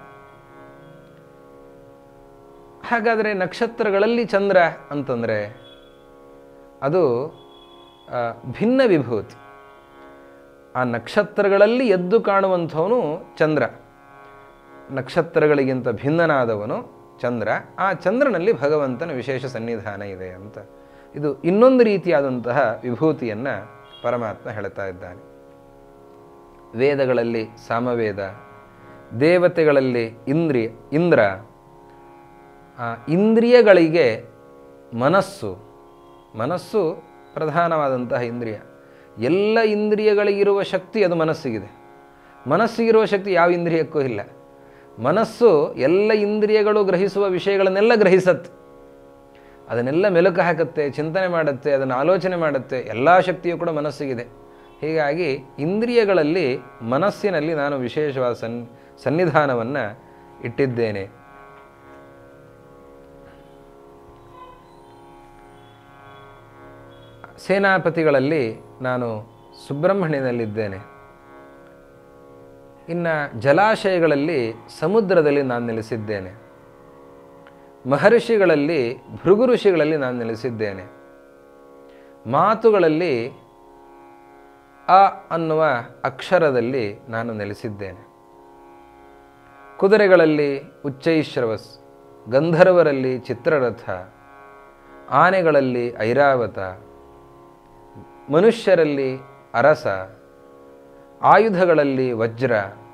ಹಾಗಾದರೆ ನಕ್ಷತ್ರಗಳಲ್ಲಿ ಚಂದ್ರ ಅಂತಂದರೆ ಅದು ಆ, ಭಿನ್ನ ವಿಭೂತಿ ಆ ನಕ್ಷತ್ರಗಳಲ್ಲಿ ಎದ್ದು ಕಾಣುವಂಥವನು ಚಂದ್ರ ನಕ್ಷತ್ರಗಳಿಗಿಂತ ಭಿನ್ನನಾದವನು ಚಂದ್ರ ಆ ಚಂದ್ರನಲ್ಲಿ ಭಗವಂತನ ವಿಶೇಷ ಸನ್ನಿಧಾನ ಇದೆ ಅಂತ ಇದು ಇನ್ನೊಂದು ರೀತಿಯಾದಂತಹ ವಿಭೂತಿಯನ್ನು ಪರಮಾತ್ಮ ಹೇಳ್ತಾ ಇದ್ದಾನೆ ವೇದಗಳಲ್ಲಿ ಸಾಮವೇದ ದೇವತೆಗಳಲ್ಲಿ ಇಂದ್ರಿಯ ಇಂದ್ರ ಆ ಇಂದ್ರಿಯಗಳಿಗೆ ಮನಸ್ಸು ಮನಸ್ಸು ಪ್ರಧಾನವಾದಂತಹ ಇಂದ್ರಿಯ ಎಲ್ಲ ಇಂದ್ರಿಯಗಳಿಗಿರುವ ಶಕ್ತಿ ಅದು ಮನಸ್ಸಿಗಿದೆ ಮನಸ್ಸಿಗಿರುವ ಶಕ್ತಿ ಯಾವ ಇಂದ್ರಿಯಕ್ಕೂ ಇಲ್ಲ ಮನಸ್ಸು ಎಲ್ಲ ಇಂದ್ರಿಯಗಳು ಗ್ರಹಿಸುವ ವಿಷಯಗಳನ್ನೆಲ್ಲ ಗ್ರಹಿಸತ್ತೆ ಅದನ್ನೆಲ್ಲ ಮೆಲುಕು ಹಾಕುತ್ತೆ ಚಿಂತನೆ ಮಾಡುತ್ತೆ ಅದನ್ನು ಆಲೋಚನೆ ಮಾಡುತ್ತೆ ಎಲ್ಲ ಶಕ್ತಿಯೂ ಕೂಡ ಮನಸ್ಸಿಗಿದೆ ಹೀಗಾಗಿ ಇಂದ್ರಿಯಗಳಲ್ಲಿ ಮನಸ್ಸಿನಲ್ಲಿ ನಾನು ವಿಶೇಷವಾದ ಸನ್ ಸನ್ನಿಧಾನವನ್ನು ಇಟ್ಟಿದ್ದೇನೆ ಸೇನಾಪತಿಗಳಲ್ಲಿ ನಾನು ಸುಬ್ರಹ್ಮಣ್ಯನಲ್ಲಿದ್ದೇನೆ ಇನ್ನು ಜಲಾಶಯಗಳಲ್ಲಿ ಸಮುದ್ರದಲ್ಲಿ ನಾನು ನೆಲೆಸಿದ್ದೇನೆ ಮಹರ್ಷಿಗಳಲ್ಲಿ ಭೃಗು ಋಷಿಗಳಲ್ಲಿ ನಾನು ನೆಲೆಸಿದ್ದೇನೆ ಮಾತುಗಳಲ್ಲಿ ಅ ಅನ್ನುವ ಅಕ್ಷರದಲ್ಲಿ ನಾನು ನೆಲೆಸಿದ್ದೇನೆ ಕುದುರೆಗಳಲ್ಲಿ ಉಚ್ಚೈಶ್ರವಸ್ ಗಂಧರ್ವರಲ್ಲಿ ಚಿತ್ರರಥ ಆನೆಗಳಲ್ಲಿ ಐರಾವತ ಮನುಷ್ಯರಲ್ಲಿ ಅರಸ ಆಯುಧಗಳಲ್ಲಿ ವಜ್ರ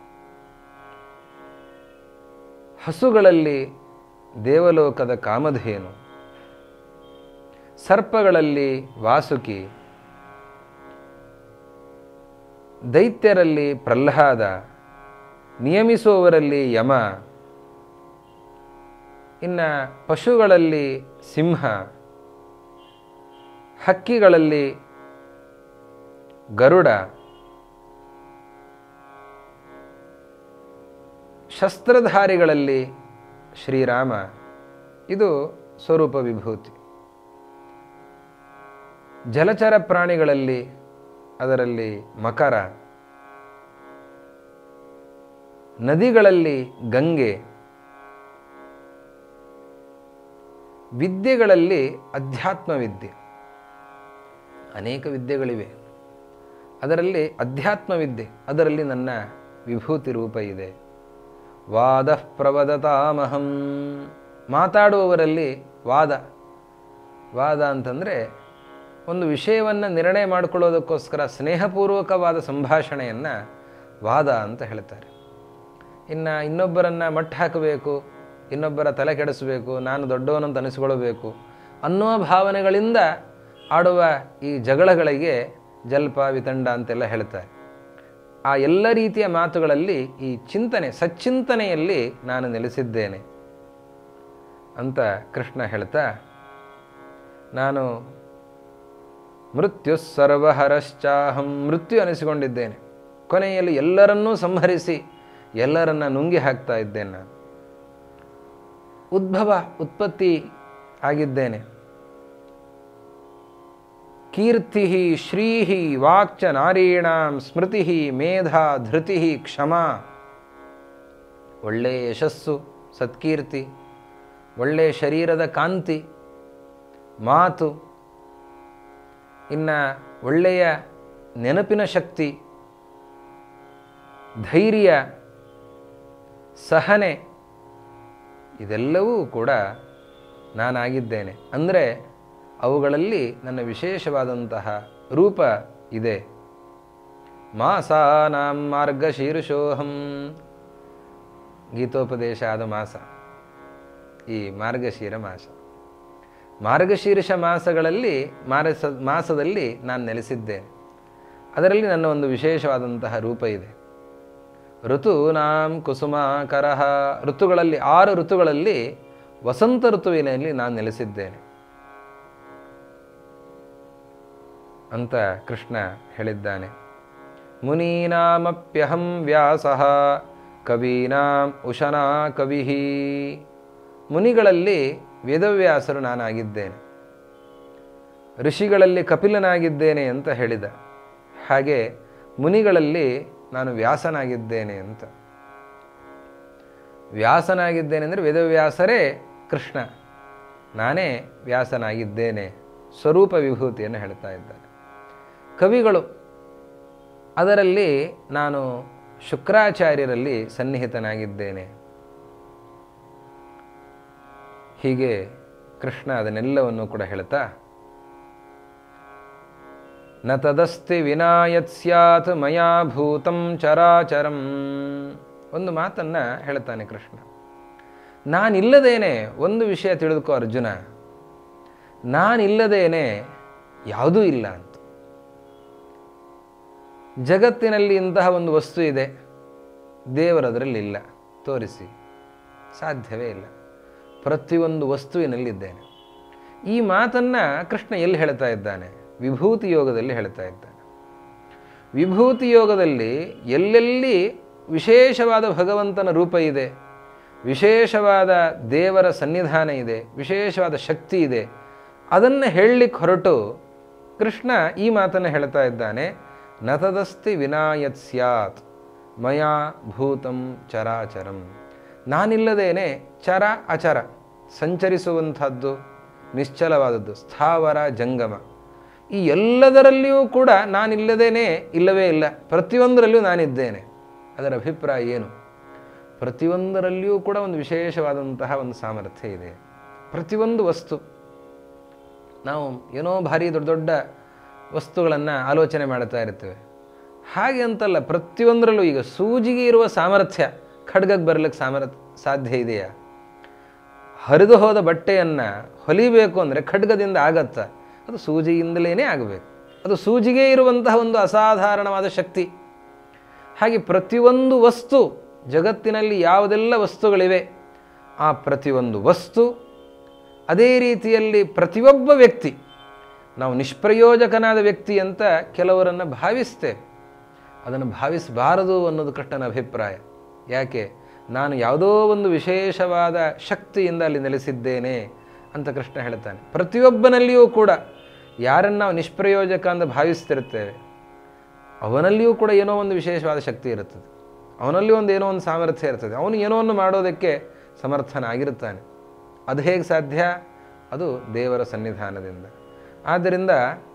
ಹಸುಗಳಲ್ಲಿ ದೇವಲೋಕದ ಕಾಮಧೇನು ಸರ್ಪಗಳಲ್ಲಿ ವಾಸುಕಿ ದೈತ್ಯರಲ್ಲಿ ಪ್ರಹ್ಲಾದ ನಿಯಮಿಸುವವರಲ್ಲಿ ಯಮ ಇನ್ನು ಪಶುಗಳಲ್ಲಿ ಸಿಂಹ ಹಕ್ಕಿಗಳಲ್ಲಿ ಗರುಡ ಶಸ್ತ್ರಧಾರಿಗಳಲ್ಲಿ ಶ್ರೀರಾಮ ಇದು ಸ್ವರೂಪ ವಿಭೂತಿ ಜಲಚರ ಪ್ರಾಣಿಗಳಲ್ಲಿ ಅದರಲ್ಲಿ ಮಕರ ನದಿಗಳಲ್ಲಿ ಗಂಗೆ ವಿದ್ಯೆಗಳಲ್ಲಿ ಅಧ್ಯಾತ್ಮ ವಿದ್ಯೆ ಅನೇಕ ವಿದ್ಯೆಗಳಿವೆ ಅದರಲ್ಲಿ ಅಧ್ಯಾತ್ಮ ವಿದ್ಯೆ ಅದರಲ್ಲಿ ನನ್ನ ವಿಭೂತಿ ರೂಪ ಇದೆ ವಾದ ಪ್ರವದತಾಮಹಂ ಮಾತಾಡುವವರಲ್ಲಿ ವಾದ ವಾದ ಅಂತಂದರೆ ಒಂದು ವಿಷಯವನ್ನು ನಿರ್ಣಯ ಮಾಡಿಕೊಳ್ಳೋದಕ್ಕೋಸ್ಕರ ಸ್ನೇಹಪೂರ್ವಕವಾದ ಸಂಭಾಷಣೆಯನ್ನು ವಾದ ಅಂತ ಹೇಳ್ತಾರೆ ಇನ್ನು ಇನ್ನೊಬ್ಬರನ್ನು ಮಟ್ಟ ಹಾಕಬೇಕು ಇನ್ನೊಬ್ಬರ ತಲೆ ಕೆಡಿಸಬೇಕು ನಾನು ದೊಡ್ಡವನಂತ ಅನಿಸ್ಕೊಳ್ಬೇಕು ಅನ್ನುವ ಭಾವನೆಗಳಿಂದ ಆಡುವ ಈ ಜಗಳಗಳಿಗೆ ಜಲ್ಪ ವಿತಂಡ ಅಂತೆಲ್ಲ ಹೇಳ್ತಾರೆ ಆ ಎಲ್ಲ ರೀತಿಯ ಮಾತುಗಳಲ್ಲಿ ಈ ಚಿಂತನೆ ಸಚ್ಚಿಂತನೆಯಲ್ಲಿ ನಾನು ನೆಲೆಸಿದ್ದೇನೆ ಅಂತ ಕೃಷ್ಣ ಹೇಳ್ತಾ ನಾನು ಮೃತ್ಯು ಸರ್ವಹರಶ್ಚಾಹಂ ಮೃತ್ಯು ಅನಿಸಿಕೊಂಡಿದ್ದೇನೆ ಕೊನೆಯಲ್ಲಿ ಎಲ್ಲರನ್ನೂ ಸಂಹರಿಸಿ ಎಲ್ಲರನ್ನ ನುಂಗಿ ಹಾಕ್ತಾ ಇದ್ದೇನೆ ನಾನು ಉದ್ಭವ ಉತ್ಪತ್ತಿ ಆಗಿದ್ದೇನೆ ಕೀರ್ತಿ ಶ್ರೀ ವಾಕ್ಚ ನಾರೀಣಾಂ ಸ್ಮೃತಿ ಮೇಧಾ ಧೃತಿ ಕ್ಷಮ ಒಳ್ಳೆಯ ಯಶಸ್ಸು ಸತ್ಕೀರ್ತಿ ಒಳ್ಳೆಯ ಶರೀರದ ಕಾಂತಿ ಮಾತು ಇನ್ನು ಒಳ್ಳೆಯ ನೆನಪಿನ ಶಕ್ತಿ ಧೈರ್ಯ ಸಹನೆ ಇದೆಲ್ಲವೂ ಕೂಡ ನಾನಾಗಿದ್ದೇನೆ ಅಂದರೆ ಅವುಗಳಲ್ಲಿ ನನ್ನ ವಿಶೇಷವಾದಂತಹ ರೂಪ ಇದೆ ಮಾಸಾನಾಂ ಮಾರ್ಗಶೀರ್ಷೋಹಂ ಗೀತೋಪದೇಶ ಆದ ಮಾಸ ಈ ಮಾರ್ಗಶೀರ ಮಾಸ ಮಾರ್ಗಶೀರ್ಷ ಮಾಸಗಳಲ್ಲಿ ಮಾರಸ ಮಾಸದಲ್ಲಿ ನಾನು ನೆಲೆಸಿದ್ದೇನೆ ಅದರಲ್ಲಿ ನನ್ನ ಒಂದು ವಿಶೇಷವಾದಂತಹ ರೂಪ ಇದೆ ಋತೂನಾಂ ಕುಸುಮಾಕರ ಋತುಗಳಲ್ಲಿ ಆರು ಋತುಗಳಲ್ಲಿ ವಸಂತ ಋತುವಿನಲ್ಲಿ ನಾನು ನೆಲೆಸಿದ್ದೇನೆ ಅಂತ ಕೃಷ್ಣ ಹೇಳಿದ್ದಾನೆ ಮುನೀನಾಮಪ್ಯಹಂ ವ್ಯಾಸ ಕವೀನಾಂ ಉಶನಾ ಕವಿ ಮುನಿಗಳಲ್ಲಿ ವೇದವ್ಯಾಸರು ನಾನಾಗಿದ್ದೇನೆ ಋಷಿಗಳಲ್ಲಿ ಕಪಿಲನಾಗಿದ್ದೇನೆ ಅಂತ ಹೇಳಿದ ಹಾಗೆ ಮುನಿಗಳಲ್ಲಿ ನಾನು ವ್ಯಾಸನಾಗಿದ್ದೇನೆ ಅಂತ ವ್ಯಾಸನಾಗಿದ್ದೇನೆ ಅಂದರೆ ವೇದವ್ಯಾಸರೇ ಕೃಷ್ಣ ನಾನೇ ವ್ಯಾಸನಾಗಿದ್ದೇನೆ ಸ್ವರೂಪ ವಿಭೂತಿಯನ್ನು ಹೇಳ್ತಾ ಇದ್ದಾನೆ ಕವಿಗಳು ಅದರಲ್ಲಿ ನಾನು ಶುಕ್ರಾಚಾರ್ಯರಲ್ಲಿ ಸನ್ನಿಹಿತನಾಗಿದ್ದೇನೆ ಹೀಗೆ ಕೃಷ್ಣ ಅದನ್ನೆಲ್ಲವನ್ನು ಕೂಡ ಹೇಳ್ತಾ ನ ತದಸ್ತಿ ವಿನಾಯತ್ ಸ್ಯಾತ್ ಮಯಾ ಭೂತಂ ಚರಾಚರಂ ಒಂದು ಮಾತನ್ನು ಹೇಳ್ತಾನೆ ಕೃಷ್ಣ ನಾನಿಲ್ಲದೇನೆ ಒಂದು ವಿಷಯ ತಿಳಿದುಕೋ ಅರ್ಜುನ ನಾನಿಲ್ಲದೇನೆ ಯಾವುದೂ ಇಲ್ಲ ಅಂತ ಜಗತ್ತಿನಲ್ಲಿ ಇಂತಹ ಒಂದು ವಸ್ತು ಇದೆ ದೇವರದರಲ್ಲಿ ಇಲ್ಲ ತೋರಿಸಿ ಸಾಧ್ಯವೇ ಇಲ್ಲ ಪ್ರತಿಯೊಂದು ವಸ್ತುವಿನಲ್ಲಿದ್ದೇನೆ ಈ ಮಾತನ್ನು ಕೃಷ್ಣ ಎಲ್ಲಿ ಹೇಳ್ತಾ ಇದ್ದಾನೆ ವಿಭೂತಿ ಯೋಗದಲ್ಲಿ ಹೇಳ್ತಾ ಇದ್ದಾನೆ ವಿಭೂತಿ ಯೋಗದಲ್ಲಿ ಎಲ್ಲೆಲ್ಲಿ ವಿಶೇಷವಾದ ಭಗವಂತನ ರೂಪ ಇದೆ ವಿಶೇಷವಾದ ದೇವರ ಸನ್ನಿಧಾನ ಇದೆ ವಿಶೇಷವಾದ ಶಕ್ತಿ ಇದೆ ಅದನ್ನು ಹೇಳಲಿಕ್ಕೆ ಹೊರಟು ಕೃಷ್ಣ ಈ ಮಾತನ್ನು ಹೇಳ್ತಾ ಇದ್ದಾನೆ ನತದಸ್ತಿ ವಿನಾಯತ್ ಸ್ಯಾತ್ ಮಯಾ ಭೂತಂ ಚರಾಚರಂ ನಾನಿಲ್ಲದೇನೆ ಚರ ಅಚರ ಸಂಚರಿಸುವಂಥದ್ದು ನಿಶ್ಚಲವಾದದ್ದು ಸ್ಥಾವರ ಜಂಗಮ ಈ ಎಲ್ಲದರಲ್ಲಿಯೂ ಕೂಡ ನಾನಿಲ್ಲದೇನೆ ಇಲ್ಲವೇ ಇಲ್ಲ ಪ್ರತಿಯೊಂದರಲ್ಲಿಯೂ ನಾನಿದ್ದೇನೆ ಅದರ ಅಭಿಪ್ರಾಯ ಏನು ಪ್ರತಿಯೊಂದರಲ್ಲಿಯೂ ಕೂಡ ಒಂದು ವಿಶೇಷವಾದಂತಹ ಒಂದು ಸಾಮರ್ಥ್ಯ ಇದೆ ಪ್ರತಿಯೊಂದು ವಸ್ತು ನಾವು ಏನೋ ಭಾರಿ ದೊಡ್ಡ ದೊಡ್ಡ ವಸ್ತುಗಳನ್ನು ಆಲೋಚನೆ ಮಾಡ್ತಾ ಇರ್ತೇವೆ ಹಾಗೆ ಅಂತಲ್ಲ ಪ್ರತಿಯೊಂದರಲ್ಲೂ ಈಗ ಸೂಜಿಗೆ ಇರುವ ಸಾಮರ್ಥ್ಯ ಖಡ್ಗಕ್ಕೆ ಬರಲಿಕ್ಕೆ ಸಾಮರ್ಥ್ಯ ಸಾಧ್ಯ ಇದೆಯಾ ಹರಿದು ಹೋದ ಬಟ್ಟೆಯನ್ನು ಹೊಲಿಬೇಕು ಅಂದರೆ ಖಡ್ಗದಿಂದ ಆಗತ್ತ ಅದು ಸೂಜಿಯಿಂದಲೇ ಆಗಬೇಕು ಅದು ಸೂಜಿಗೆ ಇರುವಂತಹ ಒಂದು ಅಸಾಧಾರಣವಾದ ಶಕ್ತಿ ಹಾಗೆ ಪ್ರತಿಯೊಂದು ವಸ್ತು ಜಗತ್ತಿನಲ್ಲಿ ಯಾವುದೆಲ್ಲ ವಸ್ತುಗಳಿವೆ ಆ ಪ್ರತಿಯೊಂದು ವಸ್ತು ಅದೇ ರೀತಿಯಲ್ಲಿ ಪ್ರತಿಯೊಬ್ಬ ವ್ಯಕ್ತಿ ನಾವು ನಿಷ್ಪ್ರಯೋಜಕನಾದ ವ್ಯಕ್ತಿ ಅಂತ ಕೆಲವರನ್ನು ಭಾವಿಸ್ತೇವೆ ಅದನ್ನು ಭಾವಿಸಬಾರದು ಅನ್ನೋದು ಕೃಷ್ಣನ ಅಭಿಪ್ರಾಯ ಯಾಕೆ ನಾನು ಯಾವುದೋ ಒಂದು ವಿಶೇಷವಾದ ಶಕ್ತಿಯಿಂದ ಅಲ್ಲಿ ನೆಲೆಸಿದ್ದೇನೆ ಅಂತ ಕೃಷ್ಣ ಹೇಳ್ತಾನೆ ಪ್ರತಿಯೊಬ್ಬನಲ್ಲಿಯೂ ಕೂಡ ಯಾರನ್ನು ನಾವು ನಿಷ್ಪ್ರಯೋಜಕ ಅಂತ ಭಾವಿಸ್ತಿರ್ತೇವೆ ಅವನಲ್ಲಿಯೂ ಕೂಡ ಏನೋ ಒಂದು ವಿಶೇಷವಾದ ಶಕ್ತಿ ಇರುತ್ತದೆ ಅವನಲ್ಲಿ ಒಂದು ಏನೋ ಒಂದು ಸಾಮರ್ಥ್ಯ ಇರ್ತದೆ ಅವನು ಏನೋ ಒಂದು ಮಾಡೋದಕ್ಕೆ ಸಮರ್ಥನಾಗಿರುತ್ತಾನೆ ಅದು ಹೇಗೆ ಸಾಧ್ಯ ಅದು ದೇವರ ಸನ್ನಿಧಾನದಿಂದ ಆದ್ದರಿಂದ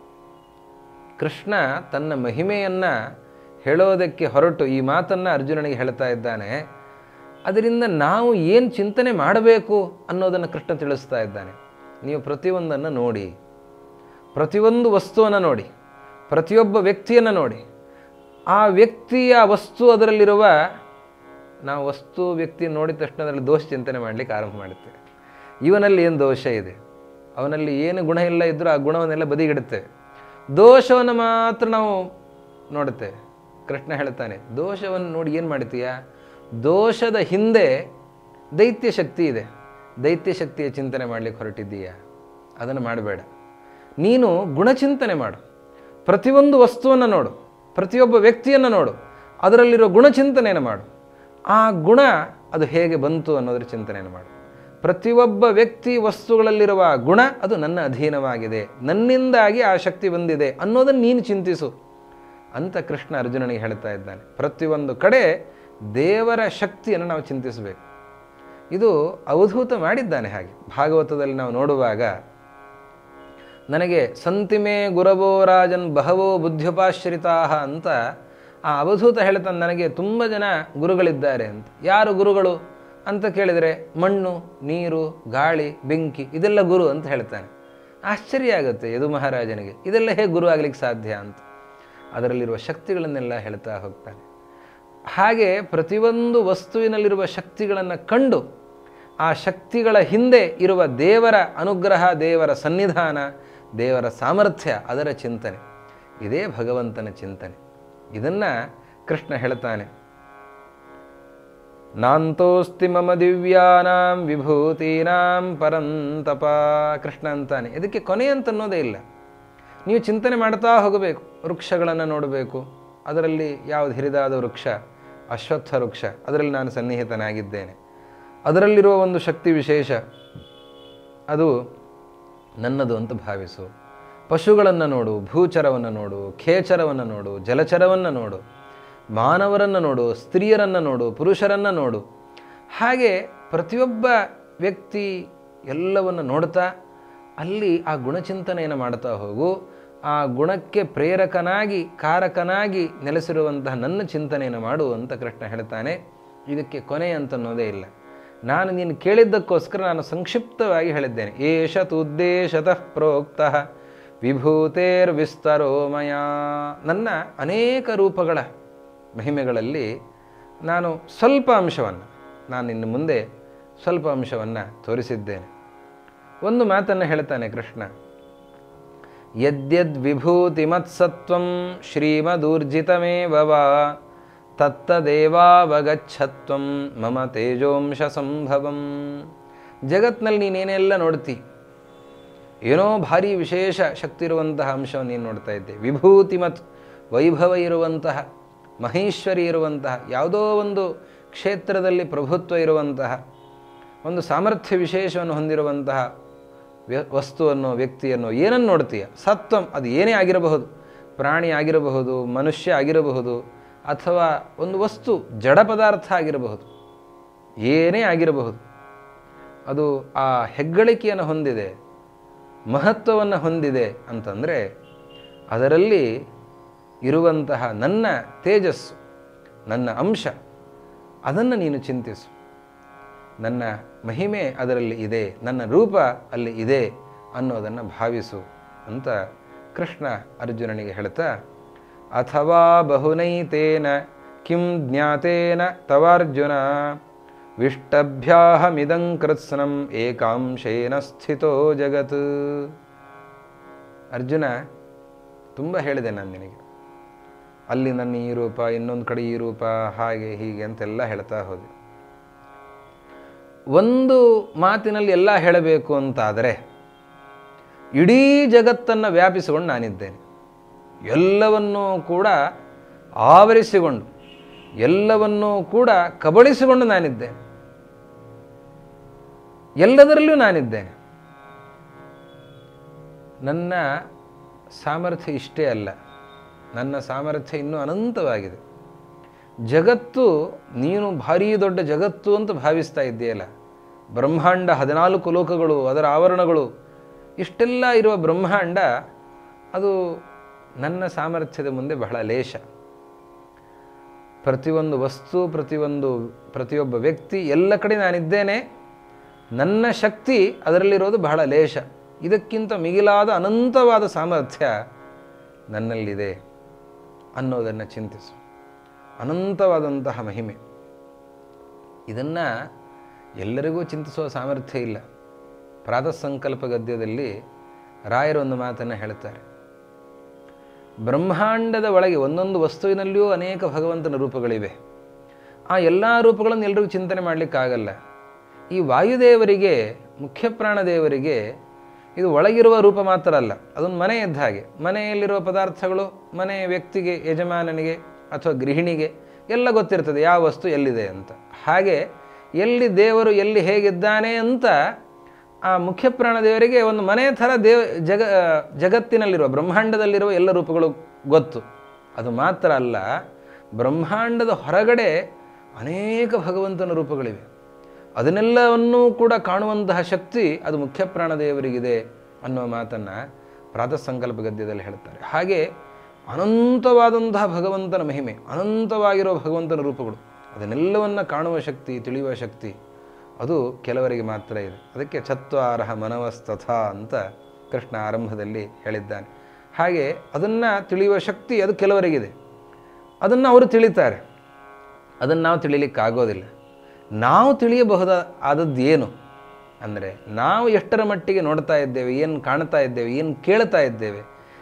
ಕೃಷ್ಣ ತನ್ನ ಮಹಿಮೆಯನ್ನು ಹೇಳೋದಕ್ಕೆ ಹೊರಟು ಈ ಮಾತನ್ನು ಅರ್ಜುನನಿಗೆ ಹೇಳ್ತಾ ಇದ್ದಾನೆ ಅದರಿಂದ ನಾವು ಏನು ಚಿಂತನೆ ಮಾಡಬೇಕು ಅನ್ನೋದನ್ನು ಕೃಷ್ಣ ತಿಳಿಸ್ತಾ ಇದ್ದಾನೆ ನೀವು ಪ್ರತಿಯೊಂದನ್ನು ನೋಡಿ ಪ್ರತಿಯೊಂದು ವಸ್ತುವನ್ನು ನೋಡಿ ಪ್ರತಿಯೊಬ್ಬ ವ್ಯಕ್ತಿಯನ್ನು ನೋಡಿ ಆ ವ್ಯಕ್ತಿಯ ವಸ್ತು ಅದರಲ್ಲಿರುವ ನಾವು ವಸ್ತು ವ್ಯಕ್ತಿ ನೋಡಿದ ತಕ್ಷಣ ಅದರಲ್ಲಿ ದೋಷ ಚಿಂತನೆ ಮಾಡಲಿಕ್ಕೆ ಆರಂಭ ಮಾಡುತ್ತೇವೆ ಇವನಲ್ಲಿ ಏನು ದೋಷ ಇದೆ ಅವನಲ್ಲಿ ಏನು ಗುಣ ಇಲ್ಲ ಇದ್ದರೂ ಆ ಗುಣವನ್ನೆಲ್ಲ ಬದಿಗಿಡುತ್ತೇವೆ ದೋಷವನ್ನು ಮಾತ್ರ ನಾವು ನೋಡುತ್ತೇವೆ ಕೃಷ್ಣ ಹೇಳ್ತಾನೆ ದೋಷವನ್ನು ನೋಡಿ ಏನು ಮಾಡ್ತೀಯಾ ದೋಷದ ಹಿಂದೆ ದೈತ್ಯ ಶಕ್ತಿ ಇದೆ ದೈತ್ಯ ಶಕ್ತಿಯ ಚಿಂತನೆ ಮಾಡಲಿಕ್ಕೆ ಹೊರಟಿದ್ದೀಯಾ ಅದನ್ನು ಮಾಡಬೇಡ ನೀನು ಗುಣಚಿಂತನೆ ಮಾಡು ಪ್ರತಿಯೊಂದು ವಸ್ತುವನ್ನು ನೋಡು ಪ್ರತಿಯೊಬ್ಬ ವ್ಯಕ್ತಿಯನ್ನು ನೋಡು ಅದರಲ್ಲಿರೋ ಗುಣಚಿಂತನೆಯನ್ನು ಮಾಡು ಆ ಗುಣ ಅದು ಹೇಗೆ ಬಂತು ಅನ್ನೋದ್ರ ಚಿಂತನೆಯನ್ನು ಮಾಡು ಪ್ರತಿಯೊಬ್ಬ ವ್ಯಕ್ತಿ ವಸ್ತುಗಳಲ್ಲಿರುವ ಗುಣ ಅದು ನನ್ನ ಅಧೀನವಾಗಿದೆ ನನ್ನಿಂದಾಗಿ ಆ ಶಕ್ತಿ ಬಂದಿದೆ ಅನ್ನೋದನ್ನು ನೀನು ಚಿಂತಿಸು ಅಂತ ಕೃಷ್ಣ ಅರ್ಜುನನಿಗೆ ಹೇಳ್ತಾ ಇದ್ದಾನೆ ಪ್ರತಿಯೊಂದು ಕಡೆ ದೇವರ ಶಕ್ತಿಯನ್ನು ನಾವು ಚಿಂತಿಸಬೇಕು ಇದು ಅವಧೂತ ಮಾಡಿದ್ದಾನೆ ಹಾಗೆ ಭಾಗವತದಲ್ಲಿ ನಾವು ನೋಡುವಾಗ ನನಗೆ ಸಂತಿಮೆ ಗುರವೋ ರಾಜನ್ ಬಹವೋ ಬುದ್ಧ್ಯುಪಾಶ್ರಿತಾ ಅಂತ ಆ ಅವಧೂತ ಹೇಳ್ತಾನೆ ನನಗೆ ತುಂಬ ಜನ ಗುರುಗಳಿದ್ದಾರೆ ಅಂತ ಯಾರು ಗುರುಗಳು ಅಂತ ಕೇಳಿದರೆ ಮಣ್ಣು ನೀರು ಗಾಳಿ ಬೆಂಕಿ ಇದೆಲ್ಲ ಗುರು ಅಂತ ಹೇಳ್ತಾನೆ ಆಶ್ಚರ್ಯ ಆಗುತ್ತೆ ಯದು ಮಹಾರಾಜನಿಗೆ ಇದೆಲ್ಲ ಹೇಗೆ ಗುರು ಆಗ್ಲಿಕ್ಕೆ ಸಾಧ್ಯ ಅಂತ ಅದರಲ್ಲಿರುವ ಶಕ್ತಿಗಳನ್ನೆಲ್ಲ ಹೇಳ್ತಾ ಹೋಗ್ತಾನೆ ಹಾಗೆ ಪ್ರತಿಯೊಂದು ವಸ್ತುವಿನಲ್ಲಿರುವ ಶಕ್ತಿಗಳನ್ನು ಕಂಡು ಆ ಶಕ್ತಿಗಳ ಹಿಂದೆ ಇರುವ ದೇವರ ಅನುಗ್ರಹ ದೇವರ ಸನ್ನಿಧಾನ ದೇವರ ಸಾಮರ್ಥ್ಯ ಅದರ ಚಿಂತನೆ ಇದೇ ಭಗವಂತನ ಚಿಂತನೆ ಇದನ್ನು ಕೃಷ್ಣ ಹೇಳ್ತಾನೆ ನಾಂತೋಸ್ತಿ ಮಮ ದಿವ್ಯಾನಾಂ ವಿಭೂತೀನಾಂ ಪರಂತಪ ಕೃಷ್ಣ ಅಂತಾನೆ ಇದಕ್ಕೆ ಕೊನೆ ಅಂತ ಅನ್ನೋದೇ ಇಲ್ಲ ನೀವು ಚಿಂತನೆ ಮಾಡ್ತಾ ಹೋಗಬೇಕು ವೃಕ್ಷಗಳನ್ನು ನೋಡಬೇಕು ಅದರಲ್ಲಿ ಯಾವುದು ಹಿರಿದಾದ ವೃಕ್ಷ ಅಶ್ವತ್ಥ ವೃಕ್ಷ ಅದರಲ್ಲಿ ನಾನು ಸನ್ನಿಹಿತನಾಗಿದ್ದೇನೆ ಅದರಲ್ಲಿರುವ ಒಂದು ಶಕ್ತಿ ವಿಶೇಷ ಅದು ನನ್ನದು ಅಂತ ಭಾವಿಸು ಪಶುಗಳನ್ನು ನೋಡು ಭೂಚರವನ್ನು ನೋಡು ಖೇಚರವನ್ನು ನೋಡು ಜಲಚರವನ್ನು ನೋಡು ಮಾನವರನ್ನು ನೋಡು ಸ್ತ್ರೀಯರನ್ನು ನೋಡು ಪುರುಷರನ್ನು ನೋಡು ಹಾಗೆ ಪ್ರತಿಯೊಬ್ಬ ವ್ಯಕ್ತಿ ಎಲ್ಲವನ್ನು ನೋಡ್ತಾ ಅಲ್ಲಿ ಆ ಗುಣಚಿಂತನೆಯನ್ನು ಮಾಡ್ತಾ ಹೋಗು ಆ ಗುಣಕ್ಕೆ ಪ್ರೇರಕನಾಗಿ ಕಾರಕನಾಗಿ ನೆಲೆಸಿರುವಂತಹ ನನ್ನ ಚಿಂತನೆಯನ್ನು ಮಾಡು ಅಂತ ಕೃಷ್ಣ ಹೇಳ್ತಾನೆ ಇದಕ್ಕೆ ಕೊನೆ ಅಂತನ್ನೋದೇ ಇಲ್ಲ ನಾನು ನೀನು ಕೇಳಿದ್ದಕ್ಕೋಸ್ಕರ ನಾನು ಸಂಕ್ಷಿಪ್ತವಾಗಿ ಹೇಳಿದ್ದೇನೆ ಏಷ ತುದ್ದೇಶತಃ ಪ್ರೋಕ್ತಃ ವಿಭೂತೇರ್ ವಿಸ್ತರೋ ಮಯ ನನ್ನ ಅನೇಕ ರೂಪಗಳ ಮಹಿಮೆಗಳಲ್ಲಿ ನಾನು ಸ್ವಲ್ಪ ಅಂಶವನ್ನು ನಾನು ಇನ್ನು ಮುಂದೆ ಸ್ವಲ್ಪ ಅಂಶವನ್ನು ತೋರಿಸಿದ್ದೇನೆ ಒಂದು ಮಾತನ್ನು ಹೇಳ್ತಾನೆ ಕೃಷ್ಣ ಯದ್ಯದ್ ವಿಭೂತಿಮತ್ಸತ್ವಂ ಶ್ರೀಮದೂರ್ಜಿತಮೇವ ವಾ ತತ್ತದೇವಾವಗಚ್ಛತ್ವಂ ಮಮ ತೇಜೋಂಶ ಸಂಭವಂ ಜಗತ್ನಲ್ಲಿ ನೀನೇನೆಲ್ಲ ನೋಡ್ತಿ ಏನೋ ಭಾರಿ ವಿಶೇಷ ಶಕ್ತಿ ಇರುವಂತಹ ಅಂಶವನ್ನು ನೀನು ನೋಡ್ತಾ ಇದ್ದೆ ವಿಭೂತಿ ಮತ್ತು ವೈಭವ ಇರುವಂತಹ ಮಹೇಶ್ವರಿ ಇರುವಂತಹ ಯಾವುದೋ ಒಂದು ಕ್ಷೇತ್ರದಲ್ಲಿ ಪ್ರಭುತ್ವ ಇರುವಂತಹ ಒಂದು ಸಾಮರ್ಥ್ಯ ವಿಶೇಷವನ್ನು ಹೊಂದಿರುವಂತಹ ವ್ಯ ವಸ್ತುವನ್ನು ವ್ಯಕ್ತಿಯನ್ನು ಏನನ್ನು ನೋಡ್ತೀಯ ಸತ್ವಂ ಅದು ಏನೇ ಆಗಿರಬಹುದು ಪ್ರಾಣಿ ಆಗಿರಬಹುದು ಮನುಷ್ಯ ಆಗಿರಬಹುದು ಅಥವಾ ಒಂದು ವಸ್ತು ಜಡ ಪದಾರ್ಥ ಆಗಿರಬಹುದು ಏನೇ ಆಗಿರಬಹುದು ಅದು ಆ ಹೆಗ್ಗಳಿಕೆಯನ್ನು ಹೊಂದಿದೆ ಮಹತ್ವವನ್ನು ಹೊಂದಿದೆ ಅಂತಂದರೆ ಅದರಲ್ಲಿ ಇರುವಂತಹ ನನ್ನ ತೇಜಸ್ಸು ನನ್ನ ಅಂಶ ಅದನ್ನು ನೀನು ಚಿಂತಿಸು ನನ್ನ ಮಹಿಮೆ ಅದರಲ್ಲಿ ಇದೆ ನನ್ನ ರೂಪ ಅಲ್ಲಿ ಇದೆ ಅನ್ನೋದನ್ನು ಭಾವಿಸು ಅಂತ ಕೃಷ್ಣ ಅರ್ಜುನನಿಗೆ ಹೇಳ್ತಾ ಅಥವಾ ಬಹುನೈತೇನ ಕಿಂ ಜ್ಞಾತೇನ ತವಾರ್ಜುನ ವಿಷ್ಟಭ್ಯಾಹಮಿದಂ ಕೃತ್ಸ್ನಂ ಏಕಾಂಶೇನ ಸ್ಥಿತೋ ಜಗತ್ ಅರ್ಜುನ ತುಂಬ ಹೇಳಿದೆ ನಾನು ನಿನಗೆ ಅಲ್ಲಿ ನನ್ನ ಈ ರೂಪ ಇನ್ನೊಂದು ಕಡೆ ಈ ರೂಪ ಹಾಗೆ ಹೀಗೆ ಅಂತೆಲ್ಲ ಹೇಳ್ತಾ ಹೋದೆ ಒಂದು ಮಾತಿನಲ್ಲಿ ಎಲ್ಲ ಹೇಳಬೇಕು ಅಂತಾದರೆ ಇಡೀ ಜಗತ್ತನ್ನು ವ್ಯಾಪಿಸಿಕೊಂಡು ನಾನಿದ್ದೇನೆ ಎಲ್ಲವನ್ನೂ ಕೂಡ ಆವರಿಸಿಕೊಂಡು ಎಲ್ಲವನ್ನೂ ಕೂಡ ಕಬಳಿಸಿಕೊಂಡು ನಾನಿದ್ದೇನೆ ಎಲ್ಲದರಲ್ಲೂ ನಾನಿದ್ದೇನೆ ನನ್ನ ಸಾಮರ್ಥ್ಯ ಇಷ್ಟೇ ಅಲ್ಲ ನನ್ನ ಸಾಮರ್ಥ್ಯ ಇನ್ನೂ ಅನಂತವಾಗಿದೆ ಜಗತ್ತು ನೀನು ಭಾರೀ ದೊಡ್ಡ ಜಗತ್ತು ಅಂತ ಭಾವಿಸ್ತಾ ಇದ್ದೀಯಲ್ಲ ಬ್ರಹ್ಮಾಂಡ ಹದಿನಾಲ್ಕು ಲೋಕಗಳು ಅದರ ಆವರಣಗಳು ಇಷ್ಟೆಲ್ಲ ಇರುವ ಬ್ರಹ್ಮಾಂಡ ಅದು ನನ್ನ ಸಾಮರ್ಥ್ಯದ ಮುಂದೆ ಬಹಳ ಲೇಷ ಪ್ರತಿಯೊಂದು ವಸ್ತು ಪ್ರತಿಯೊಂದು ಪ್ರತಿಯೊಬ್ಬ ವ್ಯಕ್ತಿ ಎಲ್ಲ ಕಡೆ ನಾನಿದ್ದೇನೆ ನನ್ನ ಶಕ್ತಿ ಅದರಲ್ಲಿರೋದು ಬಹಳ ಲೇಷ ಇದಕ್ಕಿಂತ ಮಿಗಿಲಾದ ಅನಂತವಾದ ಸಾಮರ್ಥ್ಯ ನನ್ನಲ್ಲಿದೆ ಅನ್ನೋದನ್ನು ಚಿಂತಿಸು ಅನಂತವಾದಂತಹ ಮಹಿಮೆ ಇದನ್ನು ಎಲ್ಲರಿಗೂ ಚಿಂತಿಸುವ ಸಾಮರ್ಥ್ಯ ಇಲ್ಲ ಪ್ರಾತಃ ಸಂಕಲ್ಪ ಗದ್ಯದಲ್ಲಿ ರಾಯರು ಒಂದು ಮಾತನ್ನು ಹೇಳ್ತಾರೆ ಬ್ರಹ್ಮಾಂಡದ ಒಳಗೆ ಒಂದೊಂದು ವಸ್ತುವಿನಲ್ಲಿಯೂ ಅನೇಕ ಭಗವಂತನ ರೂಪಗಳಿವೆ ಆ ಎಲ್ಲ ರೂಪಗಳನ್ನು ಎಲ್ರಿಗೂ ಚಿಂತನೆ ಮಾಡಲಿಕ್ಕಾಗಲ್ಲ ಈ ವಾಯುದೇವರಿಗೆ ಮುಖ್ಯ ಪ್ರಾಣದೇವರಿಗೆ ಇದು ಒಳಗಿರುವ ರೂಪ ಮಾತ್ರ ಅಲ್ಲ ಅದೊಂದು ಮನೆ ಇದ್ದ ಹಾಗೆ ಮನೆಯಲ್ಲಿರುವ ಪದಾರ್ಥಗಳು ಮನೆ ವ್ಯಕ್ತಿಗೆ ಯಜಮಾನನಿಗೆ ಅಥವಾ ಗೃಹಿಣಿಗೆ ಎಲ್ಲ ಗೊತ್ತಿರ್ತದೆ ಯಾವ ವಸ್ತು ಎಲ್ಲಿದೆ ಅಂತ ಹಾಗೆ ಎಲ್ಲಿ ದೇವರು ಎಲ್ಲಿ ಹೇಗಿದ್ದಾನೆ ಅಂತ ಆ ಮುಖ್ಯ ಪ್ರಾಣದೇವರಿಗೆ ಒಂದು ಮನೆ ಥರ ದೇವ ಜಗ ಜಗತ್ತಿನಲ್ಲಿರುವ ಬ್ರಹ್ಮಾಂಡದಲ್ಲಿರುವ ಎಲ್ಲ ರೂಪಗಳು ಗೊತ್ತು ಅದು ಮಾತ್ರ ಅಲ್ಲ ಬ್ರಹ್ಮಾಂಡದ ಹೊರಗಡೆ ಅನೇಕ ಭಗವಂತನ ರೂಪಗಳಿವೆ ಅದನ್ನೆಲ್ಲವನ್ನೂ ಕೂಡ ಕಾಣುವಂತಹ ಶಕ್ತಿ ಅದು ಮುಖ್ಯ ಪ್ರಾಣದೇವರಿಗಿದೆ ಅನ್ನುವ ಮಾತನ್ನು ಪ್ರಾತಃ ಸಂಕಲ್ಪ ಗದ್ಯದಲ್ಲಿ ಹೇಳ್ತಾರೆ ಹಾಗೆ ಅನಂತವಾದಂತಹ ಭಗವಂತನ ಮಹಿಮೆ ಅನಂತವಾಗಿರೋ ಭಗವಂತನ ರೂಪಗಳು ಅದನ್ನೆಲ್ಲವನ್ನು ಕಾಣುವ ಶಕ್ತಿ ತಿಳಿಯುವ ಶಕ್ತಿ ಅದು ಕೆಲವರಿಗೆ ಮಾತ್ರ ಇದೆ ಅದಕ್ಕೆ ಚತ್ವಾರಹ ಮನವಸ್ತಥ ಅಂತ ಕೃಷ್ಣ ಆರಂಭದಲ್ಲಿ ಹೇಳಿದ್ದಾನೆ ಹಾಗೆ ಅದನ್ನು ತಿಳಿಯುವ ಶಕ್ತಿ ಅದು ಕೆಲವರಿಗಿದೆ ಅದನ್ನು ಅವರು ತಿಳಿತಾರೆ ಅದನ್ನು ನಾವು ತಿಳಿಲಿಕ್ಕಾಗೋದಿಲ್ಲ ನಾವು ತಿಳಿಯಬಹುದ ಆದದ್ದು ಏನು ಅಂದರೆ ನಾವು ಎಷ್ಟರ ಮಟ್ಟಿಗೆ ನೋಡ್ತಾ ಇದ್ದೇವೆ ಏನು ಕಾಣ್ತಾ ಇದ್ದೇವೆ ಏನು ಕೇಳ್ತಾ ಇದ್ದೇವೆ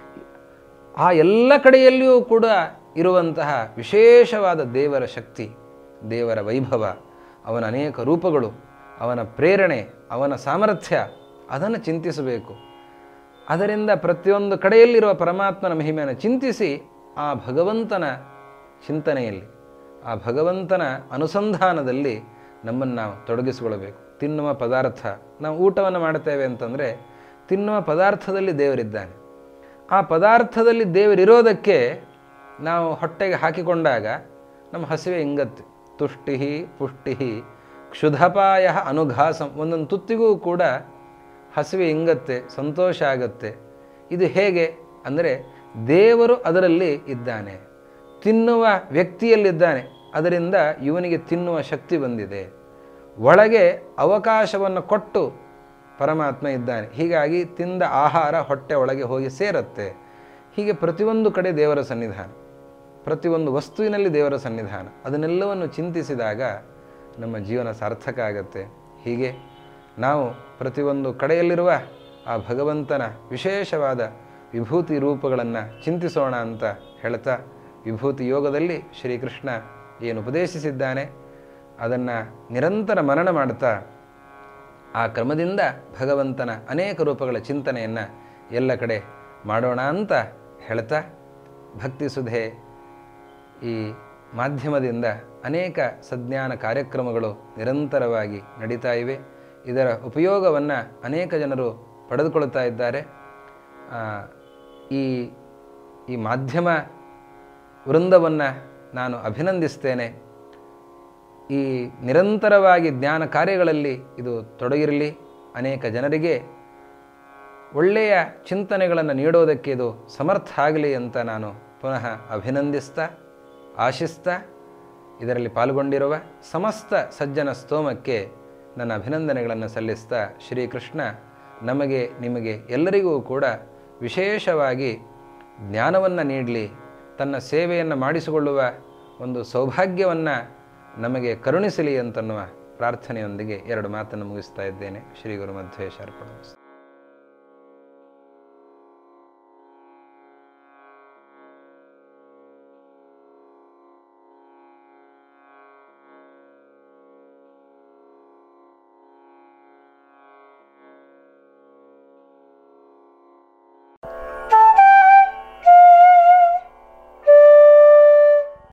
ಆ ಎಲ್ಲ ಕಡೆಯಲ್ಲಿಯೂ ಕೂಡ ಇರುವಂತಹ ವಿಶೇಷವಾದ ದೇವರ ಶಕ್ತಿ ದೇವರ ವೈಭವ ಅವನ ಅನೇಕ ರೂಪಗಳು ಅವನ ಪ್ರೇರಣೆ ಅವನ ಸಾಮರ್ಥ್ಯ ಅದನ್ನು ಚಿಂತಿಸಬೇಕು ಅದರಿಂದ ಪ್ರತಿಯೊಂದು ಕಡೆಯಲ್ಲಿರುವ ಪರಮಾತ್ಮನ ಮಹಿಮೆಯನ್ನು ಚಿಂತಿಸಿ ಆ ಭಗವಂತನ ಚಿಂತನೆಯಲ್ಲಿ ಆ ಭಗವಂತನ ಅನುಸಂಧಾನದಲ್ಲಿ ನಮ್ಮನ್ನು ನಾವು ತೊಡಗಿಸಿಕೊಳ್ಬೇಕು ತಿನ್ನುವ ಪದಾರ್ಥ ನಾವು ಊಟವನ್ನು ಮಾಡ್ತೇವೆ ಅಂತಂದರೆ ತಿನ್ನುವ ಪದಾರ್ಥದಲ್ಲಿ ದೇವರಿದ್ದಾನೆ ಆ ಪದಾರ್ಥದಲ್ಲಿ ದೇವರಿರೋದಕ್ಕೆ ನಾವು ಹೊಟ್ಟೆಗೆ ಹಾಕಿಕೊಂಡಾಗ ನಮ್ಮ ಹಸಿವೆ ಇಂಗತ್ತೆ ತುಷ್ಟಿ ಪುಷ್ಟಿ ಕ್ಷುಧಪಾಯ ಅನುಘಾಸಂ ಒಂದೊಂದು ತುತ್ತಿಗೂ ಕೂಡ ಹಸಿವೆ ಇಂಗತ್ತೆ ಸಂತೋಷ ಆಗತ್ತೆ ಇದು ಹೇಗೆ ಅಂದರೆ ದೇವರು ಅದರಲ್ಲಿ ಇದ್ದಾನೆ ತಿನ್ನುವ ವ್ಯಕ್ತಿಯಲ್ಲಿದ್ದಾನೆ ಅದರಿಂದ ಇವನಿಗೆ ತಿನ್ನುವ ಶಕ್ತಿ ಬಂದಿದೆ ಒಳಗೆ ಅವಕಾಶವನ್ನು ಕೊಟ್ಟು ಪರಮಾತ್ಮ ಇದ್ದಾನೆ ಹೀಗಾಗಿ ತಿಂದ ಆಹಾರ ಹೊಟ್ಟೆ ಒಳಗೆ ಹೋಗಿ ಸೇರತ್ತೆ ಹೀಗೆ ಪ್ರತಿಯೊಂದು ಕಡೆ ದೇವರ ಸನ್ನಿಧಾನ ಪ್ರತಿಯೊಂದು ವಸ್ತುವಿನಲ್ಲಿ ದೇವರ ಸನ್ನಿಧಾನ ಅದನ್ನೆಲ್ಲವನ್ನು ಚಿಂತಿಸಿದಾಗ ನಮ್ಮ ಜೀವನ ಸಾರ್ಥಕ ಆಗತ್ತೆ ಹೀಗೆ ನಾವು ಪ್ರತಿಯೊಂದು ಕಡೆಯಲ್ಲಿರುವ ಆ ಭಗವಂತನ ವಿಶೇಷವಾದ ವಿಭೂತಿ ರೂಪಗಳನ್ನು ಚಿಂತಿಸೋಣ ಅಂತ ಹೇಳ್ತಾ ವಿಭೂತಿ ಯೋಗದಲ್ಲಿ ಶ್ರೀಕೃಷ್ಣ ಏನು ಉಪದೇಶಿಸಿದ್ದಾನೆ ಅದನ್ನು ನಿರಂತರ ಮನನ ಮಾಡ್ತಾ ಆ ಕ್ರಮದಿಂದ ಭಗವಂತನ ಅನೇಕ ರೂಪಗಳ ಚಿಂತನೆಯನ್ನು ಎಲ್ಲ ಕಡೆ ಮಾಡೋಣ ಅಂತ ಹೇಳ್ತಾ ಭಕ್ತಿ ಸುಧೆ ಈ ಮಾಧ್ಯಮದಿಂದ ಅನೇಕ ಸಜ್ಞಾನ ಕಾರ್ಯಕ್ರಮಗಳು ನಿರಂತರವಾಗಿ ನಡೀತಾ ಇವೆ ಇದರ ಉಪಯೋಗವನ್ನು ಅನೇಕ ಜನರು ಪಡೆದುಕೊಳ್ತಾ ಇದ್ದಾರೆ ಆ, ಈ ಈ ಮಾಧ್ಯಮ ವೃಂದವನ್ನು ನಾನು ಅಭಿನಂದಿಸ್ತೇನೆ ಈ ನಿರಂತರವಾಗಿ ಜ್ಞಾನ ಕಾರ್ಯಗಳಲ್ಲಿ ಇದು ತೊಡಗಿರಲಿ ಅನೇಕ ಜನರಿಗೆ ಒಳ್ಳೆಯ ಚಿಂತನೆಗಳನ್ನು ನೀಡೋದಕ್ಕೆ ಇದು ಸಮರ್ಥ ಆಗಲಿ ಅಂತ ನಾನು ಪುನಃ ಅಭಿನಂದಿಸ್ತಾ ಆಶಿಸ್ತಾ ಇದರಲ್ಲಿ ಪಾಲ್ಗೊಂಡಿರುವ ಸಮಸ್ತ ಸಜ್ಜನ ಸ್ತೋಮಕ್ಕೆ ನನ್ನ ಅಭಿನಂದನೆಗಳನ್ನು ಸಲ್ಲಿಸ್ತಾ ಶ್ರೀಕೃಷ್ಣ ನಮಗೆ ನಿಮಗೆ ಎಲ್ಲರಿಗೂ ಕೂಡ ವಿಶೇಷವಾಗಿ ಜ್ಞಾನವನ್ನು ನೀಡಲಿ ತನ್ನ ಸೇವೆಯನ್ನು ಮಾಡಿಸಿಕೊಳ್ಳುವ ಒಂದು ಸೌಭಾಗ್ಯವನ್ನು ನಮಗೆ ಕರುಣಿಸಲಿ ಅಂತನ್ನುವ ಪ್ರಾರ್ಥನೆಯೊಂದಿಗೆ ಎರಡು ಮಾತನ್ನು ಮುಗಿಸ್ತಾ ಇದ್ದೇನೆ ಶ್ರೀ ಗುರು ಮಧ್ವೇಶ ಅರ್ಪಣ